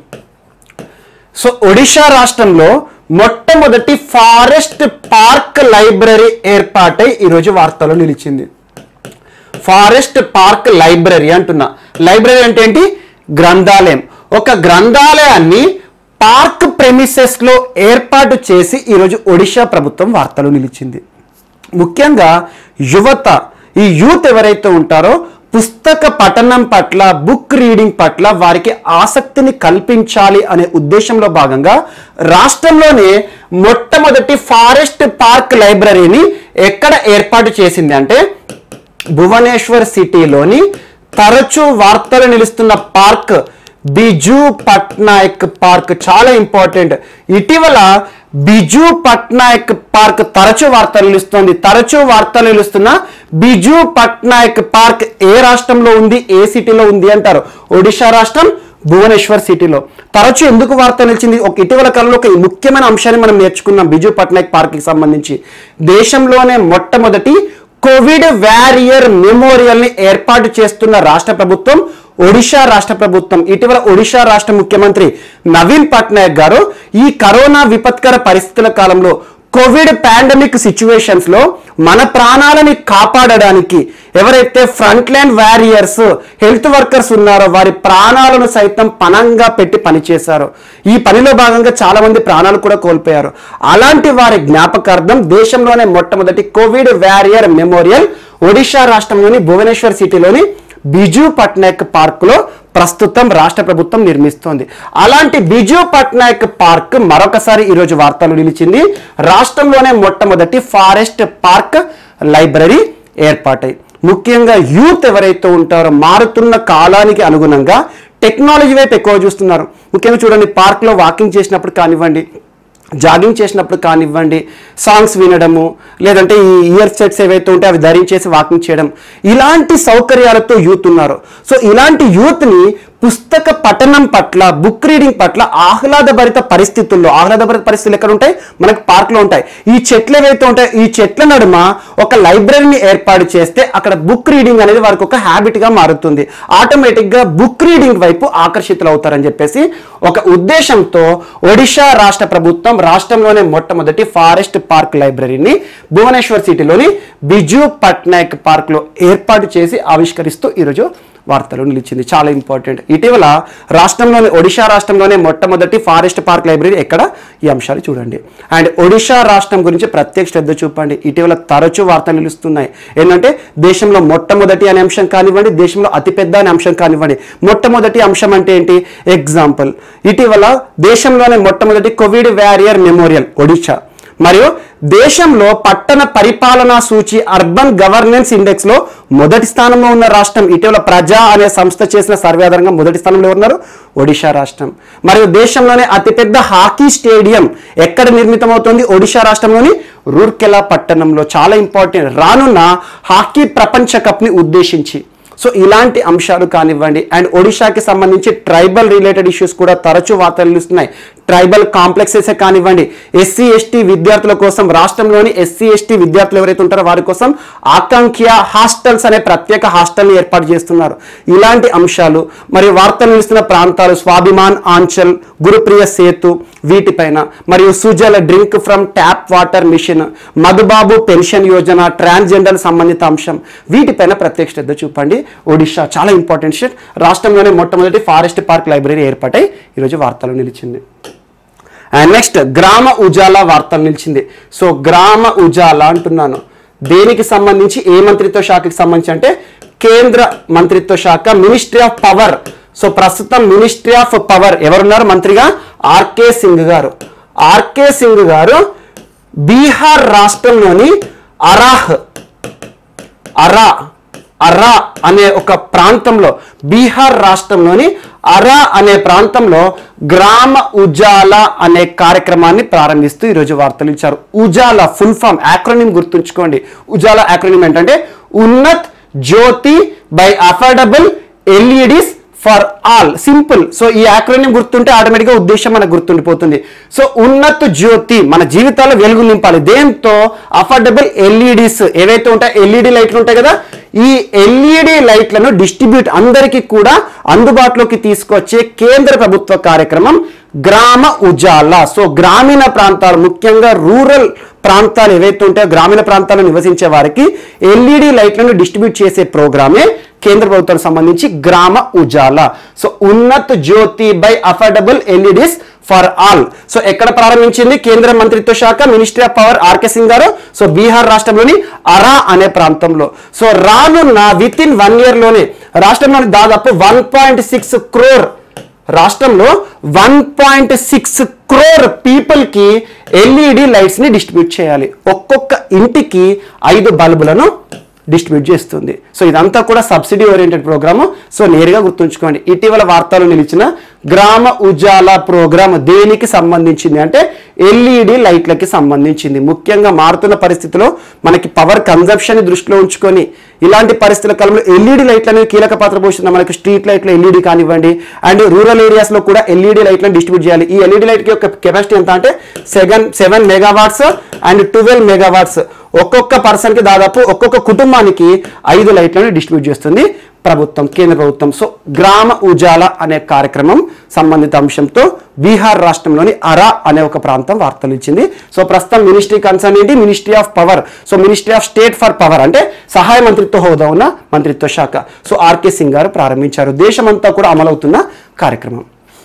so Odisha రాష్ట్రంలో మొట్టమొదటి ఫారెస్ట్ పార్క్ లైబ్రరీ ఏర్పాటై ఈరోజు వార్తలో నిలిచింది ఫారెస్ట్ పార్క్ లైబ్రరీ అంటున్నా లైబ్రరీ అంటే ఏంటి గ్రంథాలయం ఒక గ్రంథాలయాన్ని పార్క్ ప్రెమిసెస్ లో ఏర్పాటు చేసి ఈరోజు ఒడిషా ప్రభుత్వం వార్తలు నిలిచింది ముఖ్యంగా యువత ఈ యూత్ ఎవరైతే ఉంటారో పుస్తక పఠనం పట్ల బుక్ రీడింగ్ పట్ల వారికి ఆసక్తిని కల్పించాలి అనే ఉద్దేశంలో భాగంగా రాష్ట్రంలోనే మొట్టమొదటి ఫారెస్ట్ పార్క్ లైబ్రరీని ఎక్కడ ఏర్పాటు చేసింది అంటే భువనేశ్వర్ సిటీలోని తరచూ వార్తలు నిలుస్తున్న పార్క్ బిజు పట్నాయక్ పార్క్ చాలా ఇంపార్టెంట్ ఇటీవల బిజు పట్నాయక్ పార్క్ తరచూ వార్తలు నిలుస్తుంది తరచూ వార్తలు నిలుస్తున్న బిజు పట్నాయక్ పార్క్ ఏ రాష్ట్రంలో ఉంది ఏ సిటీలో ఉంది అంటారు ఒడిశా రాష్ట్రం భువనేశ్వర్ సిటీలో తరచూ ఎందుకు వార్త నిలిచింది ఒక ఇటీవల కాలంలో ఒక ముఖ్యమైన అంశాన్ని మనం నేర్చుకున్నాం బిజు పట్నాయక్ పార్క్కి సంబంధించి దేశంలోనే మొట్టమొదటి కోవిడ్ వ్యారియర్ మెమోరియల్ ని ఏర్పాటు చేస్తున్న రాష్ట్ర ప్రభుత్వం ఒడిషా రాష్ట్ర ప్రభుత్వం ఇటీవల ఒడిషా రాష్ట్ర ముఖ్యమంత్రి నవీన్ పట్నాయక్ గారు ఈ కరోనా విపత్కర పరిస్థితుల కాలంలో కోవిడ్ పాండమిక్ సిచ్యువేషన్స్ లో మన ప్రాణాలని కాపాడడానికి ఎవరైతే front line warriors health workers ఉన్నారో వారి ప్రాణాలను సైతం పణంగా పెట్టి పనిచేశారు ఈ పనిలో భాగంగా చాలా మంది ప్రాణాలు కూడా కోల్పోయారు అలాంటి వారి జ్ఞాపకార్థం దేశంలోనే మొట్టమొదటి కోవిడ్ వారియర్ మెమోరియల్ ఒడిషా రాష్ట్రంలోని భువనేశ్వర్ సిటీలోని బిజు పట్నాయక్ పార్కులో ప్రస్తుతం రాష్ట్ర ప్రభుత్వం నిర్మిస్తోంది అలాంటి బిజు పట్నాయక్ పార్క్ మరొకసారి ఈరోజు వార్తలు నిలిచింది రాష్ట్రంలోనే మొట్టమొదటి ఫారెస్ట్ పార్క్ లైబ్రరీ ఏర్పాటై ముఖ్యంగా యూత్ ఎవరైతే ఉంటారో మారుతున్న కాలానికి అనుగుణంగా టెక్నాలజీ వైపు ఎక్కువ చూస్తున్నారు ముఖ్యంగా చూడండి పార్క్లో వాకింగ్ చేసినప్పుడు కానివ్వండి జాగింగ్ చేసినప్పుడు కానివ్వండి సాంగ్స్ వినడము లేదంటే ఈ ఇయర్ సెట్స్ ఏవైతే ఉంటే అవి ధరించేసి వాకింగ్ చేయడం ఇలాంటి సౌకర్యాలతో యూత్ ఉన్నారు సో ఇలాంటి యూత్ని పుస్తక పఠనం పట్ల బుక్ రీడింగ్ పట్ల ఆహ్లాదభరిత పరిస్థితుల్లో ఆహ్లాదభరిత పరిస్థితులు ఎక్కడ ఉంటాయి మనకు పార్క్లో ఉంటాయి ఈ చెట్లు ఏవైతే ఉంటాయి ఈ చెట్ల నడుమ ఒక లైబ్రరీని ఏర్పాటు చేస్తే అక్కడ బుక్ రీడింగ్ అనేది వారికి ఒక హ్యాబిట్గా మారుతుంది ఆటోమేటిక్గా బుక్ రీడింగ్ వైపు ఆకర్షితులు అవుతారని చెప్పేసి ఒక ఉద్దేశంతో ఒడిషా రాష్ట్ర ప్రభుత్వం రాష్ట్రంలోనే మొట్టమొదటి ఫారెస్ట్ పార్క్ లైబ్రరీని భువనేశ్వర్ సిటీలోని బిజు పట్నాయక్ పార్క్లో ఏర్పాటు చేసి ఆవిష్కరిస్తూ ఈరోజు వార్తలు నిలిచింది చాలా ఇంపార్టెంట్ ఇటీవల రాష్ట్రంలోని ఒడిషా రాష్ట్రంలోనే మొట్టమొదటి ఫారెస్ట్ పార్క్ లైబ్రరీ ఎక్కడ ఈ అంశాలు చూడండి అండ్ ఒడిషా రాష్ట్రం గురించి ప్రత్యేక శ్రద్ధ చూపండి ఇటీవల తరచూ వార్తలు నిలుస్తున్నాయి ఏంటంటే దేశంలో మొట్టమొదటి అనే అంశం కానివ్వండి దేశంలో అతిపెద్ద అనే అంశం కానివ్వండి మొట్టమొదటి అంశం అంటే ఏంటి ఎగ్జాంపుల్ ఇటీవల దేశంలోనే మొట్టమొదటి కోవిడ్ వ్యారియర్ మెమోరియల్ ఒడిషా మరియు దేశంలో పట్టణ పరిపాలనా సూచి అర్బన్ గవర్నెన్స్ ఇండెక్స్ లో మొదటి స్థానంలో ఉన్న రాష్ట్రం ఇటీవల ప్రజా అనే సంస్థ చేసిన సర్వే ఆధారంగా మొదటి స్థానంలో ఉన్నారు ఒడిశా రాష్ట్రం మరియు దేశంలోనే అతిపెద్ద హాకీ స్టేడియం ఎక్కడ నిర్మితమవుతుంది ఒడిశా రాష్ట్రంలోని రూర్కెలా పట్టణంలో చాలా ఇంపార్టెంట్ రానున్న హాకీ ప్రపంచ కప్ని ఉద్దేశించి సో ఇలాంటి అంశాలు కానివ్వండి అండ్ ఒడిశాకి సంబంధించి ట్రైబల్ రిలేటెడ్ ఇష్యూస్ కూడా తరచూ వార్తలు ఇస్తున్నాయి ట్రైబల్ కాంప్లెక్సెస్ కానివ్వండి ఎస్సీ ఎస్టీ విద్యార్థుల కోసం రాష్ట్రంలోని ఎస్సీ ఎస్టీ విద్యార్థులు ఎవరైతే ఉంటారో వారి కోసం ఆకాంక్ష హాస్టల్స్ అనే ప్రత్యేక హాస్టల్ని ఏర్పాటు చేస్తున్నారు ఇలాంటి అంశాలు మరియు వార్తలు నిలుస్తున్న ప్రాంతాలు స్వాభిమాన్ ఆంచల్ గురుప్రియ సేతు వీటిపైన మరియు Sujala drink from tap water mission Madhubabu pension Yojana transgender సంబంధిత అంశం వీటిపైన ప్రత్యేక శ్రద్ధ చూపండి ఒడిషా చాలా ఇంపార్టెంట్ షిట్ రాష్ట్రంలోనే మొట్టమొదటి ఫారెస్ట్ పార్క్ లైబ్రరీ ఏర్పాటై ఈరోజు వార్తలు నిలిచింది అండ్ నెక్స్ట్ గ్రామ ఉజాలా వార్తలు నిలిచింది సో గ్రామ ఉజాలా అంటున్నాను దేనికి సంబంధించి ఏ మంత్రిత్వ శాఖకి సంబంధించి అంటే కేంద్ర మంత్రిత్వ శాఖ మినిస్ట్రీ ఆఫ్ పవర్ సో ప్రస్తుతం మినిస్ట్రీ ఆఫ్ పవర్ ఎవరున్నారు మంత్రిగా ఆర్కే సింగ్ గారు ఆర్కే సింగ్ గారు బీహార్ రాష్ట్రంలోని అరాహ్ అరా అరా అనే ఒక ప్రాంతంలో బీహార్ రాష్ట్రంలోని అరా అనే ప్రాంతంలో గ్రామ ఉజాలా అనే కార్యక్రమాన్ని ప్రారంభిస్తూ ఈరోజు వార్తలు ఇచ్చారు ఉజాలా ఫుల్ ఫామ్ యాక్రోనిమ్ గుర్తుంచుకోండి ఉజాలా యాక్రోనిమ్ ఏంటంటే Unnat Jyoti by affordable LEDs for all simple so ఈ యాక్రోనియం గుర్తుంటే ఆటోమేటిక్గా ఉద్దేశం మనకు గుర్తుండిపోతుంది సో ఉన్నత జ్యోతి మన జీవితాల్లో వెలుగు నింపాలి దేంతో అఫోర్డబుల్ ఎల్ఈడిస్ ఏవైతే ఉంటాయో ఎల్ఈడి లైట్లు ఉంటాయి కదా ఈ ఎల్ఈడి లైట్లను డిస్ట్రిబ్యూట్ అందరికీ కూడా అందుబాటులోకి తీసుకొచ్చే కేంద్ర ప్రభుత్వ కార్యక్రమం గ్రామ ఉజాలా సో గ్రామీణ ప్రాంతాలు ముఖ్యంగా రూరల్ ప్రాంతాలు ఏవైతే ఉంటాయో గ్రామీణ ప్రాంతాల్లో నివసించే వారికి ఎల్ఈడి లైట్లను డిస్ట్రిబ్యూట్ చేసే ప్రోగ్రామే కేంద్ర ప్రభుత్వానికి సంబంధించి గ్రామ Ujala so Unnat Jyoti by affordable LEDs for all so ఎక్కడ ప్రారంభించింది కేంద్ర మంత్రిత్వ శాఖ ministry of power RK Singh గారు సో బీహార్ రాష్ట్రంలోని అరా అనే ప్రాంతంలో సో రానున్న విత్ ఇన్ వన్ ఇయర్ లోనే రాష్ట్రంలోని దాదాపు వన్ పాయింట్ సిక్స్ క్రోర్ రాష్ట్రంలో one point six crore people కి ఎల్ఈడి లైట్స్ ని డిస్ట్రిబ్యూట్ చేయాలి ఒక్కొక్క ఇంటికి ఐదు బల్బులను డిస్ట్రిబ్యూట్ చేస్తుంది సో ఇదంతా కూడా సబ్సిడీ ఓరియంటెడ్ ప్రోగ్రామ్ సో నేరుగా గుర్తుంచుకోండి ఇటీవల వార్తలు నిలిచిన గ్రామ ఉజాలా ప్రోగ్రామ్ దేనికి సంబంధించింది అంటే ఎల్ఈడి లైట్లకి సంబంధించింది ముఖ్యంగా మారుతున్న పరిస్థితిలో మనకి పవర్ కన్జంప్షన్ దృష్టిలో ఉంచుకొని ఇలాంటి పరిస్థితుల కాలంలో ఎల్ఈడి లైట్లు అనేవి కీలక పాత్ర పోషిస్తుంది మనకి స్ట్రీట్ లైట్లు ఎల్ఈడి కానివ్వండి అండ్ రూరల్ ఏరియాస్ లో కూడా ఎల్ఈడి లైట్లను డిస్ట్రిబ్యూట్ చేయాలి ఈ ఎల్ఈడి లైట్ యొక్క కెపాసిటీ ఎంత అంటే seven seven megawatts and twelve megawatts ఒక్కొక్క పర్సన్ కి దాదాపు ఒక్కొక్క కుటుంబానికి ఐదు లైట్లను డిస్ట్రిబ్యూట్ చేస్తుంది ప్రభుత్వం కేంద్ర ప్రభుత్వం సో గ్రామ ఉజాలా అనే కార్యక్రమం సంబంధిత అంశంతో బీహార్ రాష్ట్రంలోని అరా అనే ఒక ప్రాంతం వార్తలు ఇచ్చింది సో ప్రస్తుతం మినిస్ట్రీ కన్సర్న్ ఏంటి ministry of power so ministry of state for power అంటే సహాయ మంత్రిత్వ హోదా ఉన్న మంత్రిత్వ శాఖ సో ఆర్కే సింగ్ గారు ప్రారంభించారు దేశమంతా కూడా అమలవుతున్న కార్యక్రమం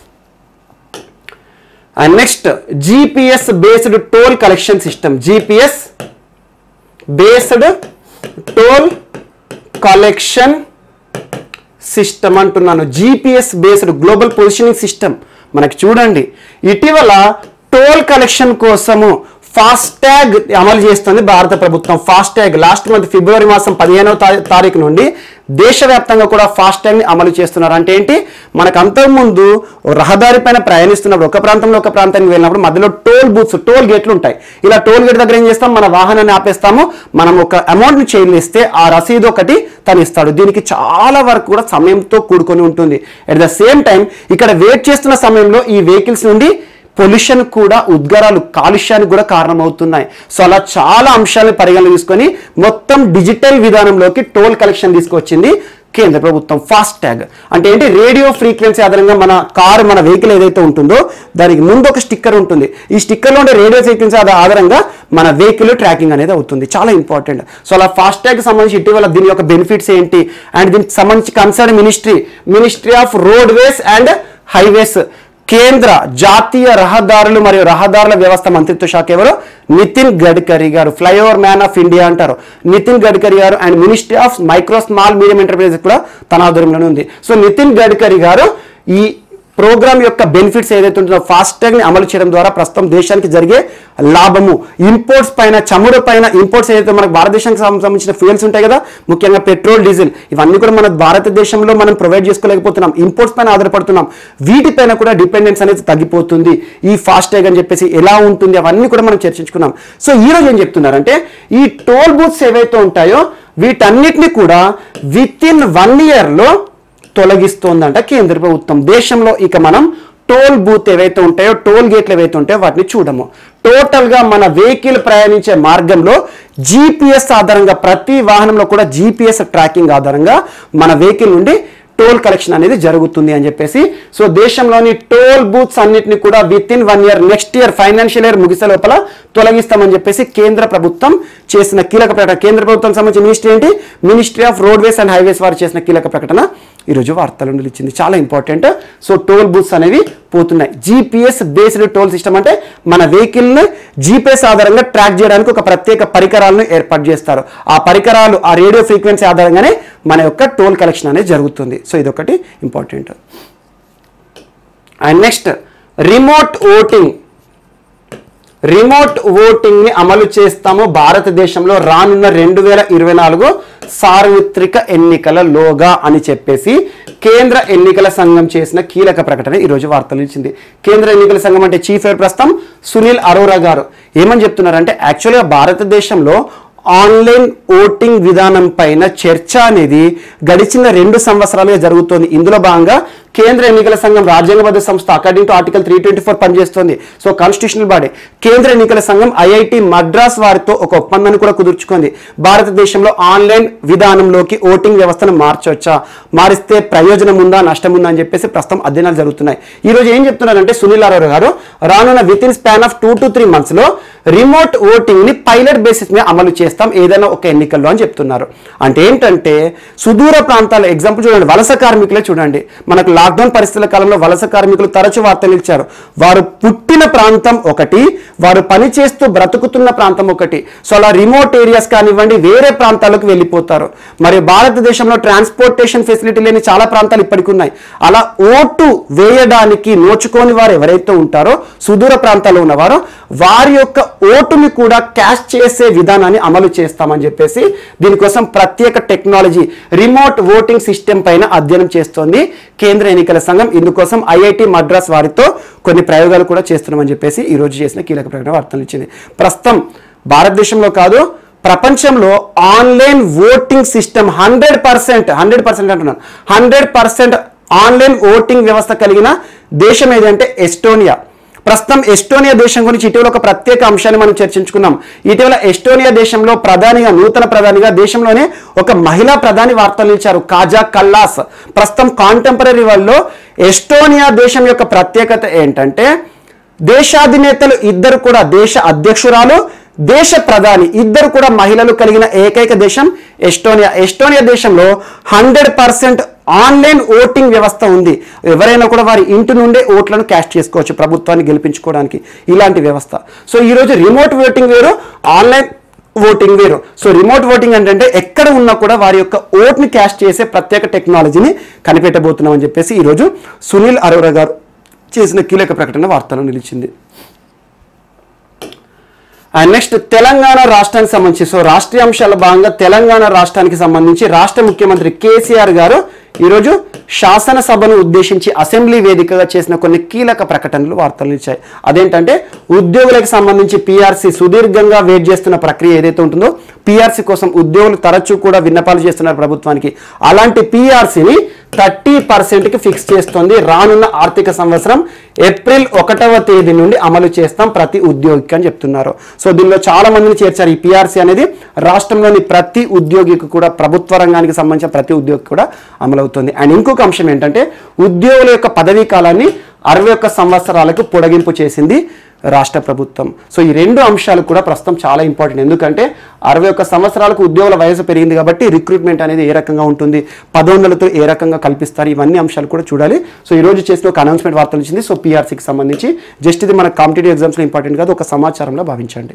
and next GPS based toll collection system GPS based toll collection system అంటున్నాను GPS based global positioning system మనకి చూడండి ఇటీవల టోల్ కలెక్షన్ కోసము ఫాస్టాగ్ అమలు చేస్తుంది భారత ప్రభుత్వం ఫాస్టాగ్ లాస్ట్ మంత్ ఫిబ్రవరి మాసం పదిహేనవ తా- తారీఖు నుండి దేశవ్యాప్తంగా కూడా ఫాస్టాగ్ ని అమలు చేస్తున్నారు అంటే ఏంటి మనకు అంతకుముందు రహదారి పైన ప్రయాణిస్తున్నప్పుడు ఒక ప్రాంతంలో ఒక ప్రాంతానికి వెళ్ళినప్పుడు మధ్యలో టోల్ బూత్స్ టోల్ గేట్లు ఉంటాయి ఇలా టోల్ గేట్ దగ్గర ఏం చేస్తాం మన వాహనాన్ని ఆపేస్తాము మనం ఒక అమౌంట్ ని చెల్లిస్తే ఆ రసీదు ఒకటి తను ఇస్తాడు దీనికి చాలా వరకు కూడా సమయంతో కూడుకొని ఉంటుంది అట్ ద సేమ్ టైం ఇక్కడ వెయిట్ చేస్తున్న సమయంలో ఈ వెహికల్స్ నుండి పొల్యూషన్ కూడా ఉద్గారాలు కాలుష్యానికి కూడా కారణమవుతున్నాయి సో అలా చాలా అంశాలను పరిగణన తీసుకొని మొత్తం డిజిటల్ విధానంలోకి టోల్ కలెక్షన్ తీసుకొచ్చింది కేంద్ర ప్రభుత్వం ఫాస్ట్ ట్యాగ్ అంటే ఏంటి రేడియో ఫ్రీక్వెన్సీ ఆధారంగా మన కారు మన వెహికల్ ఏదైతే ఉంటుందో దానికి ముందు ఒక స్టిక్కర్ ఉంటుంది ఈ స్టిక్కర్లో ఉండే రేడియో ఫ్రీక్వెన్సీ ఆధా- ఆధారంగా మన వెహికల్ ట్రాకింగ్ అనేది అవుతుంది చాలా ఇంపార్టెంట్ సో అలా ఫాస్ట్ ట్యాగ్ సంబంధించి ఇటీవల దీని యొక్క బెనిఫిట్స్ ఏంటి అండ్ దీనికి సంబంధించి concern ministry ministry of roadways and highways కేంద్ర జాతీయ రహదారులు మరియు రహదారుల వ్యవస్థ మంత్రిత్వ శాఖ ఎవరు నితిన్ గడ్కరీ గారు ఫ్లైఓవర్ మ్యాన్ ఆఫ్ ఇండియా అంటారు నితిన్ గడ్కరీ గారు and ministry of micro small medium enterprises కూడా తన ఆధ్వర్యంలోనే ఉంది సో నితిన్ గడ్కరీ గారు ఈ ప్రోగ్రామ్ యొక్క బెనిఫిట్స్ ఏదైతే ఉంటుందో ఫాస్టాగ్ ని అమలు చేయడం ద్వారా ప్రస్తుతం దేశానికి జరిగే లాభము ఇంపోర్ట్స్ పైన చమురు పైన ఇంపోర్ట్స్ ఏదైతే మనకు భారతదేశానికి సం- సంబంధించిన ఫ్యూయల్స్ ఉంటాయి కదా ముఖ్యంగా పెట్రోల్ డీజిల్ ఇవన్నీ కూడా మన భారతదేశంలో మనం ప్రొవైడ్ చేసుకోలేకపోతున్నాం ఇంపోర్ట్స్ పైన ఆధారపడుతున్నాం వీటిపైన కూడా డిపెండెన్స్ అనేది తగ్గిపోతుంది ఈ ఫాస్టాగ్ అని చెప్పేసి ఎలా ఉంటుంది అవన్నీ కూడా మనం చర్చించుకున్నాం సో ఈ రోజు ఏం చెప్తున్నారంటే ఈ టోల్ బూత్స్ ఏవైతే ఉంటాయో వీటన్నిటిని కూడా విత్ ఇన్ వన్ ఇయర్లో తొలగిస్తోందంట కేంద్ర ప్రభుత్వం దేశంలో ఇక మనం టోల్ బూత్ ఏవైతే ఉంటాయో టోల్ గేట్లు ఏవైతే ఉంటాయో వాటిని చూడము టోటల్గా మన వెహికల్ ప్రయాణించే మార్గంలో జీపీఎస్ ఆధారంగా ప్రతి వాహనంలో కూడా జీపీఎస్ ట్రాకింగ్ ఆధారంగా మన వెహికల్ నుండి టోల్ కలెక్షన్ అనేది జరుగుతుంది అని చెప్పేసి సో దేశంలోని టోల్ బూత్స్ అన్నిటిని కూడా within one year next year financial year ముగిసే లోపల తొలగిస్తామని చెప్పేసి కేంద్ర ప్రభుత్వం చేసిన కీలక ప్రకటన కేంద్ర ప్రభుత్వం సంబంధించిన మినిస్ట్రీ ఏంటి ministry of roadways and highways వారు చేసిన కీలక ప్రకటన ఈరోజు వార్తలు నిలిచింది చాలా ఇంపార్టెంట్ సో టోల్ బూత్స్ అనేవి పోతున్నాయి జీపీఎస్ బేస్డ్ టోల్ సిస్టమ్ అంటే మన వెహికల్ని జీపీఎస్ ఆధారంగా ట్రాక్ చేయడానికి ఒక ప్రత్యేక పరికరాలను ఏర్పాటు చేస్తారు ఆ పరికరాలు ఆ రేడియో ఫ్రీక్వెన్సీ ఆధారంగానే మన యొక్క టోల్ కలెక్షన్ అనేది జరుగుతుంది సో ఇదొకటి important and next remote voting remote voting ని అమలు చేస్తాము భారతదేశంలో రానున్న రెండు వేల ఇరవై నాలుగు సార్వత్రిక ఎన్నికలలోగా అని చెప్పేసి కేంద్ర ఎన్నికల సంఘం చేసిన కీలక ప్రకటన ఈరోజు వార్తలు ఇచ్చింది కేంద్ర ఎన్నికల సంఘం అంటే చీఫ్ ఎయిర్ ప్రస్తుతం సునీల్ అరోరా గారు ఏమని చెప్తున్నారంటే యాక్చువల్గా భారతదేశంలో ఆన్లైన్ ఓటింగ్ విధానం పైన చర్చ అనేది గడిచిన రెండు సంవత్సరాలుగా జరుగుతోంది ఇందులో భాగంగా కేంద్ర ఎన్నికల సంఘం రాజ్యాంగబద్ధ సంస్థ according to article three twenty four పనిచేస్తోంది సో కాన్స్టిట్యూషనల్ బాడీ కేంద్ర ఎన్నికల సంఘం ఐఐటి మద్రాస్ వారితో ఒక ఒప్పందాన్ని కూడా కుదుర్చుకుంది భారతదేశంలో ఆన్లైన్ విధానంలోకి ఓటింగ్ వ్యవస్థను మార్చవచ్చా మారిస్తే ప్రయోజనం ఉందా నష్టం ఉందా అని చెప్పేసి ప్రస్తుతం అధ్యయనాలు జరుగుతున్నాయి ఈ రోజు ఏం చెప్తున్నారంటే సునీల్ అరోరా గారు రానున్న within span of two to three months లో రిమోట్ ఓటింగ్ ని పైలట్ బేసిస్ మీద అమలు చేస్తాం ఏదైనా ఒక ఎన్నికల్లో అని చెప్తున్నారు అంటే ఏంటంటే సుదూర ప్రాంతాల ఎగ్జాంపుల్ చూడండి వలస కార్మికులే చూడండి మనకు లాక్డౌన్ పరిస్థితుల కాలంలో వలస కార్మికులు తరచు వార్తలు ఇచ్చారు వారు పుట్టిన ప్రాంతం ఒకటి వారు పనిచేస్తూ బ్రతుకుతున్న ప్రాంతం ఒకటి సో అలా రిమోట్ ఏరియాస్ కానివ్వండి వేరే ప్రాంతాలకు వెళ్ళిపోతారు మరి భారతదేశంలో ట్రాన్స్పోర్టేషన్ ఫెసిలిటీ లేని చాలా ప్రాంతాలు ఇప్పటికి ఉన్నాయి అలా ఓటు వేయడానికి నోచుకోని వారు ఎవరైతే ఉంటారో సుదూర ప్రాంతాల్లో ఉన్నవారో వారి యొక్క ఓటుని కూడా క్యాష్ చేసే విధానాన్ని అమలు చేస్తామని చెప్పేసి దీనికోసం ప్రత్యేక టెక్నాలజీ రిమోట్ ఓటింగ్ సిస్టమ్ పైన అధ్యయనం చేస్తోంది కేంద్ర ఎన్నికల సంఘం ఇందుకోసం ఐఐటి మద్రాస్ వారితో కొన్ని ప్రయోగాలు కూడా చేస్తున్నామని చెప్పేసి ఈ రోజు చేసిన కీలక ప్రకటన వార్తలు ఇచ్చింది ప్రస్తుతం భారతదేశంలో కాదు ప్రపంచంలో online voting system hundred percent hundred percent అంటున్నాను హండ్రెడ్ పర్సెంట్ ఆన్లైన్ ఓటింగ్ వ్యవస్థ కలిగిన దేశం ఏదంటే ఎస్టోనియా ప్రస్తుతం ఎస్టోనియా దేశం గురించి ఇటీవల ఒక ప్రత్యేక అంశాన్ని మనం చర్చించుకున్నాం ఇటీవల ఎస్టోనియా దేశంలో ప్రధానిగా నూతన ప్రధానిగా దేశంలోనే ఒక మహిళా ప్రధాని వార్తలు ఇచ్చారు కాజా కల్లాస్ ప్రస్తుతం కాంటెంపరీ వరల్డ్లో ఎస్టోనియా దేశం యొక్క ప్రత్యేకత ఏంటంటే దేశాధినేతలు ఇద్దరు కూడా దేశ అధ్యక్షురాలు దేశ ప్రధాని ఇద్దరు కూడా మహిళలు కలిగిన ఏకైక దేశం ఎస్టోనియా ఎస్టోనియా దేశంలో హండ్రెడ్ పర్సెంట్ ఆన్లైన్ ఓటింగ్ వ్యవస్థ ఉంది ఎవరైనా కూడా వారి ఇంటి నుండే ఓట్లను క్యాస్ట్ చేసుకోవచ్చు ప్రభుత్వాన్ని గెలిపించుకోవడానికి ఇలాంటి వ్యవస్థ సో ఈరోజు రిమోట్ ఓటింగ్ వేరు ఆన్లైన్ ఓటింగ్ వేరు సో రిమోట్ ఓటింగ్ ఏంటంటే ఎక్కడ ఉన్నా కూడా వారి యొక్క ఓట్ని క్యాస్ట్ చేసే ప్రత్యేక టెక్నాలజీని కనిపెట్టబోతున్నామని చెప్పేసి ఈరోజు సునీల్ అరోరా గారు చేసిన కీలక ప్రకటన వార్తలో నిలిచింది అండ్ నెక్స్ట్ తెలంగాణ రాష్ట్రానికి సంబంధించి సో రాష్ట్రీయ అంశాల భాగంగా తెలంగాణ రాష్ట్రానికి సంబంధించి రాష్ట్ర ముఖ్యమంత్రి కేసీఆర్ గారు ఈరోజు శాసనసభను ఉద్దేశించి అసెంబ్లీ వేదికగా చేసిన కొన్ని కీలక ప్రకటనలు వార్తలు ఇచ్చాయి అదేంటంటే ఉద్యోగులకు సంబంధించి పీఆర్సీ సుదీర్ఘంగా వెయిట్ చేస్తున్న ప్రక్రియ ఏదైతే ఉంటుందో పీఆర్సీ కోసం ఉద్యోగులు తరచూ కూడా విన్నపాలు చేస్తున్నారు ప్రభుత్వానికి అలాంటి పీఆర్సీని థర్టీ పర్సెంట్కి ఫిక్స్ చేస్తుంది రానున్న ఆర్థిక సంవత్సరం ఏప్రిల్ ఒకటవ తేదీ నుండి అమలు చేస్తాం ప్రతి ఉద్యోగికి అని చెప్తున్నారు సో దీనిలో చాలా మందిని చేర్చారు ఈ పిఆర్సీ అనేది రాష్ట్రంలోని ప్రతి ఉద్యోగికి కూడా ప్రభుత్వ రంగానికి సంబంధించిన ప్రతి ఉద్యోగికి కూడా అమలవుతుంది అండ్ ఇంకొక అంశం ఏంటంటే ఉద్యోగుల యొక్క పదవీ కాలాన్ని అరవై ఒక్క సంవత్సరాలకు పొడిగింపు చేసింది రాష్ట్ర ప్రభుత్వం సో ఈ రెండు అంశాలు కూడా ప్రస్తుతం చాలా ఇంపార్టెంట్ ఎందుకంటే అరవై ఒక్క సంవత్సరాలకు ఉద్యోగుల వయసు పెరిగింది కాబట్టి రిక్రూట్మెంట్ అనేది ఏ రకంగా ఉంటుంది పదోన్నతులతో ఏ రకంగా కల్పిస్తారు ఇవన్నీ అంశాలు కూడా చూడాలి సో ఈ రోజు చేసిన ఒక అనౌన్స్మెంట్ వార్తలు వచ్చింది సో పీఆర్సీకి సంబంధించి జస్ట్ ఇది మన కాంపిటేటివ్ ఎగ్జామ్స్లో ఇంపార్టెంట్ కాదు ఒక సమాచారంలో భావించండి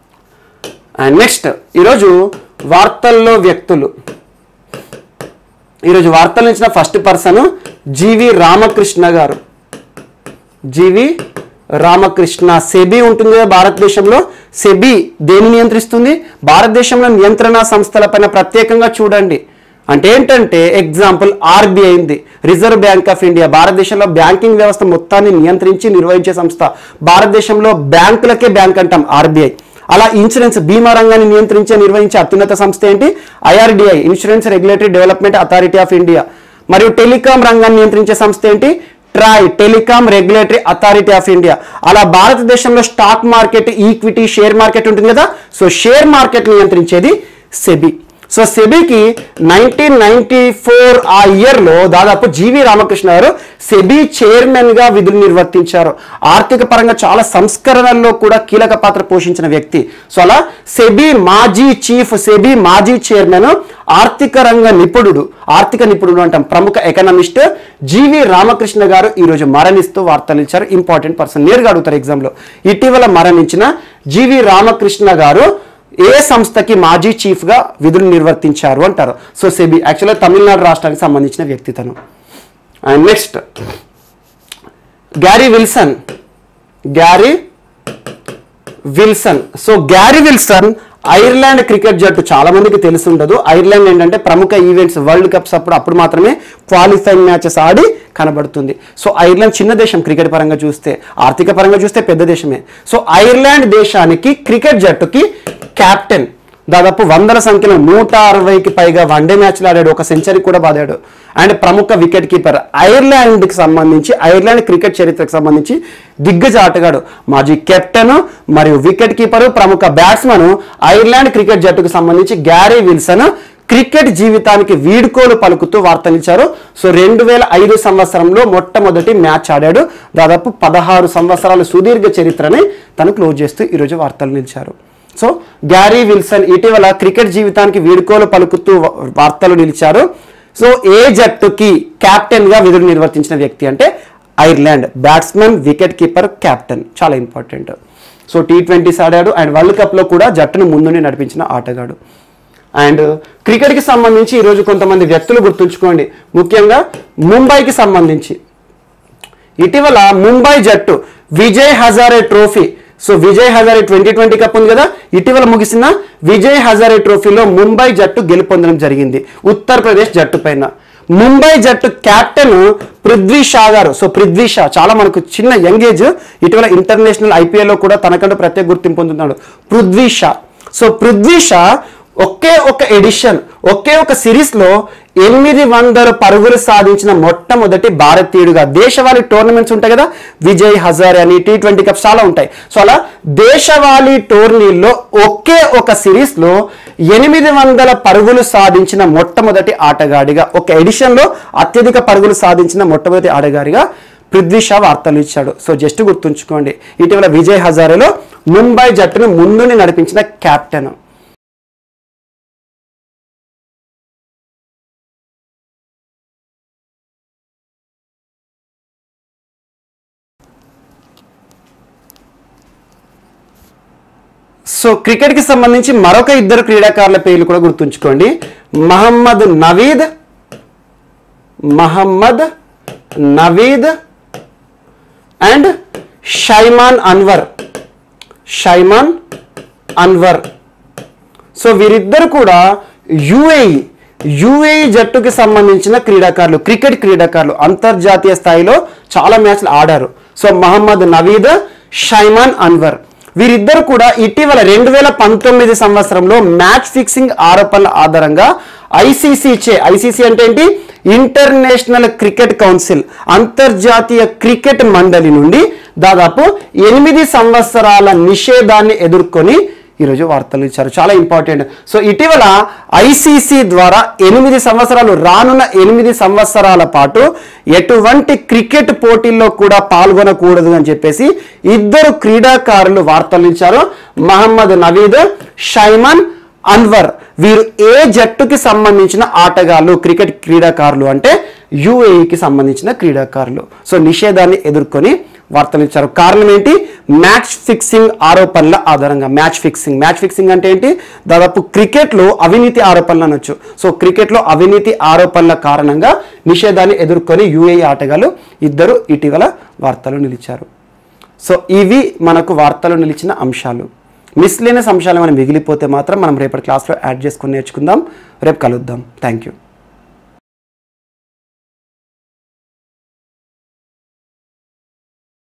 అండ్ నెక్స్ట్ ఈరోజు వార్తల్లో వ్యక్తులు ఈరోజు వార్తలు ఇచ్చిన ఫస్ట్ పర్సన్ జీవి రామకృష్ణ గారు జీవి రామకృష్ణ సెబీ ఉంటుంది కదా భారతదేశంలో సెబీ దేన్ని నియంత్రిస్తుంది భారతదేశంలో నియంత్రణ సంస్థలపైన ప్రత్యేకంగా చూడండి అంటే ఏంటంటే ఎగ్జాంపుల్ ఆర్బీఐ ఉంది రిజర్వ్ బ్యాంక్ ఆఫ్ ఇండియా భారతదేశంలో బ్యాంకింగ్ వ్యవస్థ మొత్తాన్ని నియంత్రించి నిర్వహించే సంస్థ భారతదేశంలో బ్యాంకులకే బ్యాంక్ అంటాం ఆర్బీఐ అలా ఇన్సూరెన్స్ బీమా రంగాన్ని నియంత్రించే నిర్వహించే అత్యున్నత సంస్థ ఏంటి IRDI insurance regulatory development authority of India మరియు టెలికాం రంగాన్ని నియంత్రించే సంస్థ ఏంటి TRAI telecom regulatory authority of India అలా భారతదేశంలో stock market equity share market ఉంటుంది కదా సో షేర్ మార్కెట్ నియంత్రించేది సెబీ సో సెబీకి నైన్టీన్ నైన్టీ ఫోర్ ఆ ఇయర్లో దాదాపు జీవి రామకృష్ణ గారు సెబీ చైర్మన్ గా విధులు నిర్వర్తించారు ఆర్థిక పరంగా చాలా సంస్కరణల్లో కూడా కీలక పాత్ర పోషించిన వ్యక్తి సో అలా సెబీ మాజీ చీఫ్ సెబీ మాజీ చైర్మన్ ఆర్థిక రంగ నిపుణుడు ఆర్థిక నిపుణుడు అంటాం ప్రముఖ ఎకనమిస్ట్ జీవి రామకృష్ణ గారు ఈరోజు మరణిస్తూ వార్తలు ఇచ్చారు ఇంపార్టెంట్ పర్సన్ నేరుగా అడుగుతారు ఎగ్జామ్లో ఇటీవల మరణించిన జీవి రామకృష్ణ గారు ఏ సంస్థకి మాజీ చీఫ్ గా విధులు నిర్వర్తించారు అంటారు సో సెబీ యాక్చువల్గా తమిళనాడు రాష్ట్రానికి సంబంధించిన వ్యక్తి తను and next Gary Wilson Gary Wilson so Gary Wilson Ireland cricket జట్టు చాలా మందికి తెలిసి ఉండదు ఐర్లాండ్ ఏంటంటే ప్రముఖ ఈవెంట్స్ వరల్డ్ కప్స్ అప్పుడు అప్పుడు మాత్రమే క్వాలిఫైయింగ్ మ్యాచెస్ ఆడి కనబడుతుంది సో ఐర్లాండ్ చిన్న దేశం క్రికెట్ పరంగా చూస్తే ఆర్థిక పరంగా చూస్తే పెద్ద దేశమే సో ఐర్లాండ్ దేశానికి క్రికెట్ జట్టుకి కెప్టెన్ దాదాపు వందల సంఖ్యలో నూట అరవైకి పైగా వన్డే మ్యాచ్లు ఆడాడు ఒక సెంచరీ కూడా బాదాడు అండ్ ప్రముఖ వికెట్ కీపర్ ఐర్లాండ్కి సంబంధించి ఐర్లాండ్ క్రికెట్ చరిత్రకు సంబంధించి దిగ్గజ ఆటగాడు మాజీ కెప్టెన్ మరియు వికెట్ కీపర్ ప్రముఖ బ్యాట్స్మన్ ఐర్లాండ్ క్రికెట్ జట్టుకు సంబంధించి గ్యారీ విల్సన్ క్రికెట్ జీవితానికి వీడ్కోలు పలుకుతూ వార్తలిచ్చారు సో రెండు వేల ఐదు సంవత్సరంలో మొట్టమొదటి మ్యాచ్ ఆడాడు దాదాపు పదహారు సంవత్సరాల సుదీర్ఘ చరిత్రని తను క్లోజ్ చేస్తూ ఈరోజు వార్తలు నిలిచారు సో గ్యారీ విల్సన్ ఇటీవల క్రికెట్ జీవితానికి వీడుకోలు పలుకుతూ వా- వార్తలు నిలిచారు సో ఏ జట్టుకి కెప్టెన్ గా విధులు నిర్వర్తించిన వ్యక్తి అంటే Ireland batsmen wicket keeper captain చాలా ఇంపార్టెంట్ సో టీ ట్వంటీస్ ఆడాడు అండ్ వరల్డ్ కప్లో కూడా జట్టును ముందుండి నడిపించిన ఆటగాడు అండ్ క్రికెట్కి సంబంధించి ఈరోజు కొంతమంది వ్యక్తులు గుర్తుంచుకోండి ముఖ్యంగా ముంబైకి సంబంధించి ఇటీవల ముంబై జట్టు Vijay Hazare trophy so Vijay Hazare twenty twenty cup ఉంది కదా ఇటీవల ముగిసిన విజయ్ హజారే ట్రోఫీలో ముంబై జట్టు గెలుపొందడం జరిగింది ఉత్తరప్రదేశ్ జట్టు పైన ముంబై జట్టు కెప్టెన్ పృథ్వీ షా గారు సో పృథ్వీ షా చాలా మనకు చిన్న యంగ్ ఏజ్ ఇటీవల ఇంటర్నేషనల్ ఐపీఎల్లో కూడా తనకంటూ ప్రత్యేక గుర్తింపు పొందుతున్నాడు పృథ్వీ షా సో పృథ్వీ షా ఒకే ఒక ఎడిషన్ ఒకే ఒక సిరీస్ లో ఎనిమిది వందల పరుగులు సాధించిన మొట్టమొదటి భారతీయుడుగా దేశవాళీ టోర్నమెంట్స్ ఉంటాయి కదా విజయ్ హజారే అని టీ ట్వంటీ కప్స్ చాలా ఉంటాయి సో అలా దేశవాళీ టోర్నీల్లో ఒకే ఒక సిరీస్ లో ఎనిమిది వందల పరుగులు సాధించిన మొట్టమొదటి ఆటగాడిగా ఒక ఎడిషన్ లో అత్యధిక పరుగులు సాధించిన మొట్టమొదటి ఆటగాడిగా పృథ్వీ షా వార్తలు ఇచ్చాడు సో జస్ట్ గుర్తుంచుకోండి ఇటీవల విజయ్ హజారేలో ముంబై జట్టును ముందుని నడిపించిన కెప్టెన్ సో క్రికెట్కి సంబంధించి మరొక ఇద్దరు క్రీడాకారుల పేర్లు కూడా గుర్తుంచుకోండి మహమ్మద్ నవీద్ మహమ్మద్ నవీద్ అండ్ షైమాన్ అన్వర్ షైమాన్ అన్వర్ సో వీరిద్దరు కూడా యుఏఈ యుఏఈ జట్టుకి సంబంధించిన క్రీడాకారులు క్రికెట్ క్రీడాకారులు అంతర్జాతీయ స్థాయిలో చాలా మ్యాచ్లు ఆడారు సో మహమ్మద్ నవీద్ షైమాన్ అన్వర్ వీరిద్దరు కూడా ఇటీవల రెండు వేల పంతొమ్మిది సంవత్సరంలో మ్యాచ్ ఫిక్సింగ్ ఆరోపణల ఆధారంగా ఐసీసీ చే ఐసీసీ అంటే ఏంటి ఇంటర్నేషనల్ క్రికెట్ కౌన్సిల్ అంతర్జాతీయ క్రికెట్ మండలి నుండి దాదాపు ఎనిమిది సంవత్సరాల నిషేధాన్ని ఎదుర్కొని ఈరోజు వార్తలు ఇచ్చారు చాలా ఇంపార్టెంట్ సో ఇటీవల ఐసీసీ ద్వారా ఎనిమిది సంవత్సరాలు రానున్న ఎనిమిది సంవత్సరాల పాటు ఎటువంటి క్రికెట్ పోటీల్లో కూడా పాల్గొనకూడదు అని చెప్పేసి ఇద్దరు క్రీడాకారులు వార్తలు ఇచ్చారు మహమ్మద్ నవీద్ షైమాన్ అన్వర్ వీరు ఏ జట్టుకి సంబంధించిన ఆటగాళ్ళు క్రికెట్ క్రీడాకారులు అంటే యుఏఈకి సంబంధించిన క్రీడాకారులు సో నిషేధాన్ని ఎదుర్కొని వార్తలు ఇచ్చారు కారణం ఏంటి మ్యాచ్ ఫిక్సింగ్ ఆరోపణల ఆధారంగా మ్యాచ్ ఫిక్సింగ్ మ్యాచ్ ఫిక్సింగ్ అంటే ఏంటి దాదాపు క్రికెట్లో అవినీతి ఆరోపణలు అనొచ్చు సో క్రికెట్లో అవినీతి ఆరోపణల కారణంగా నిషేధాన్ని ఎదుర్కొని యుఏఈ ఆటగాళ్ళు ఇద్దరు ఇటీవల వార్తలు నిలిచారు సో ఇవి మనకు వార్తలు నిలిచిన అంశాలు మిస్లేనియస్ అంశాలు మనం మిగిలిపోతే మాత్రం మనం రేపటి క్లాస్లో యాడ్ చేసుకుని నేర్చుకుందాం రేపు కలుద్దాం థ్యాంక్ యూ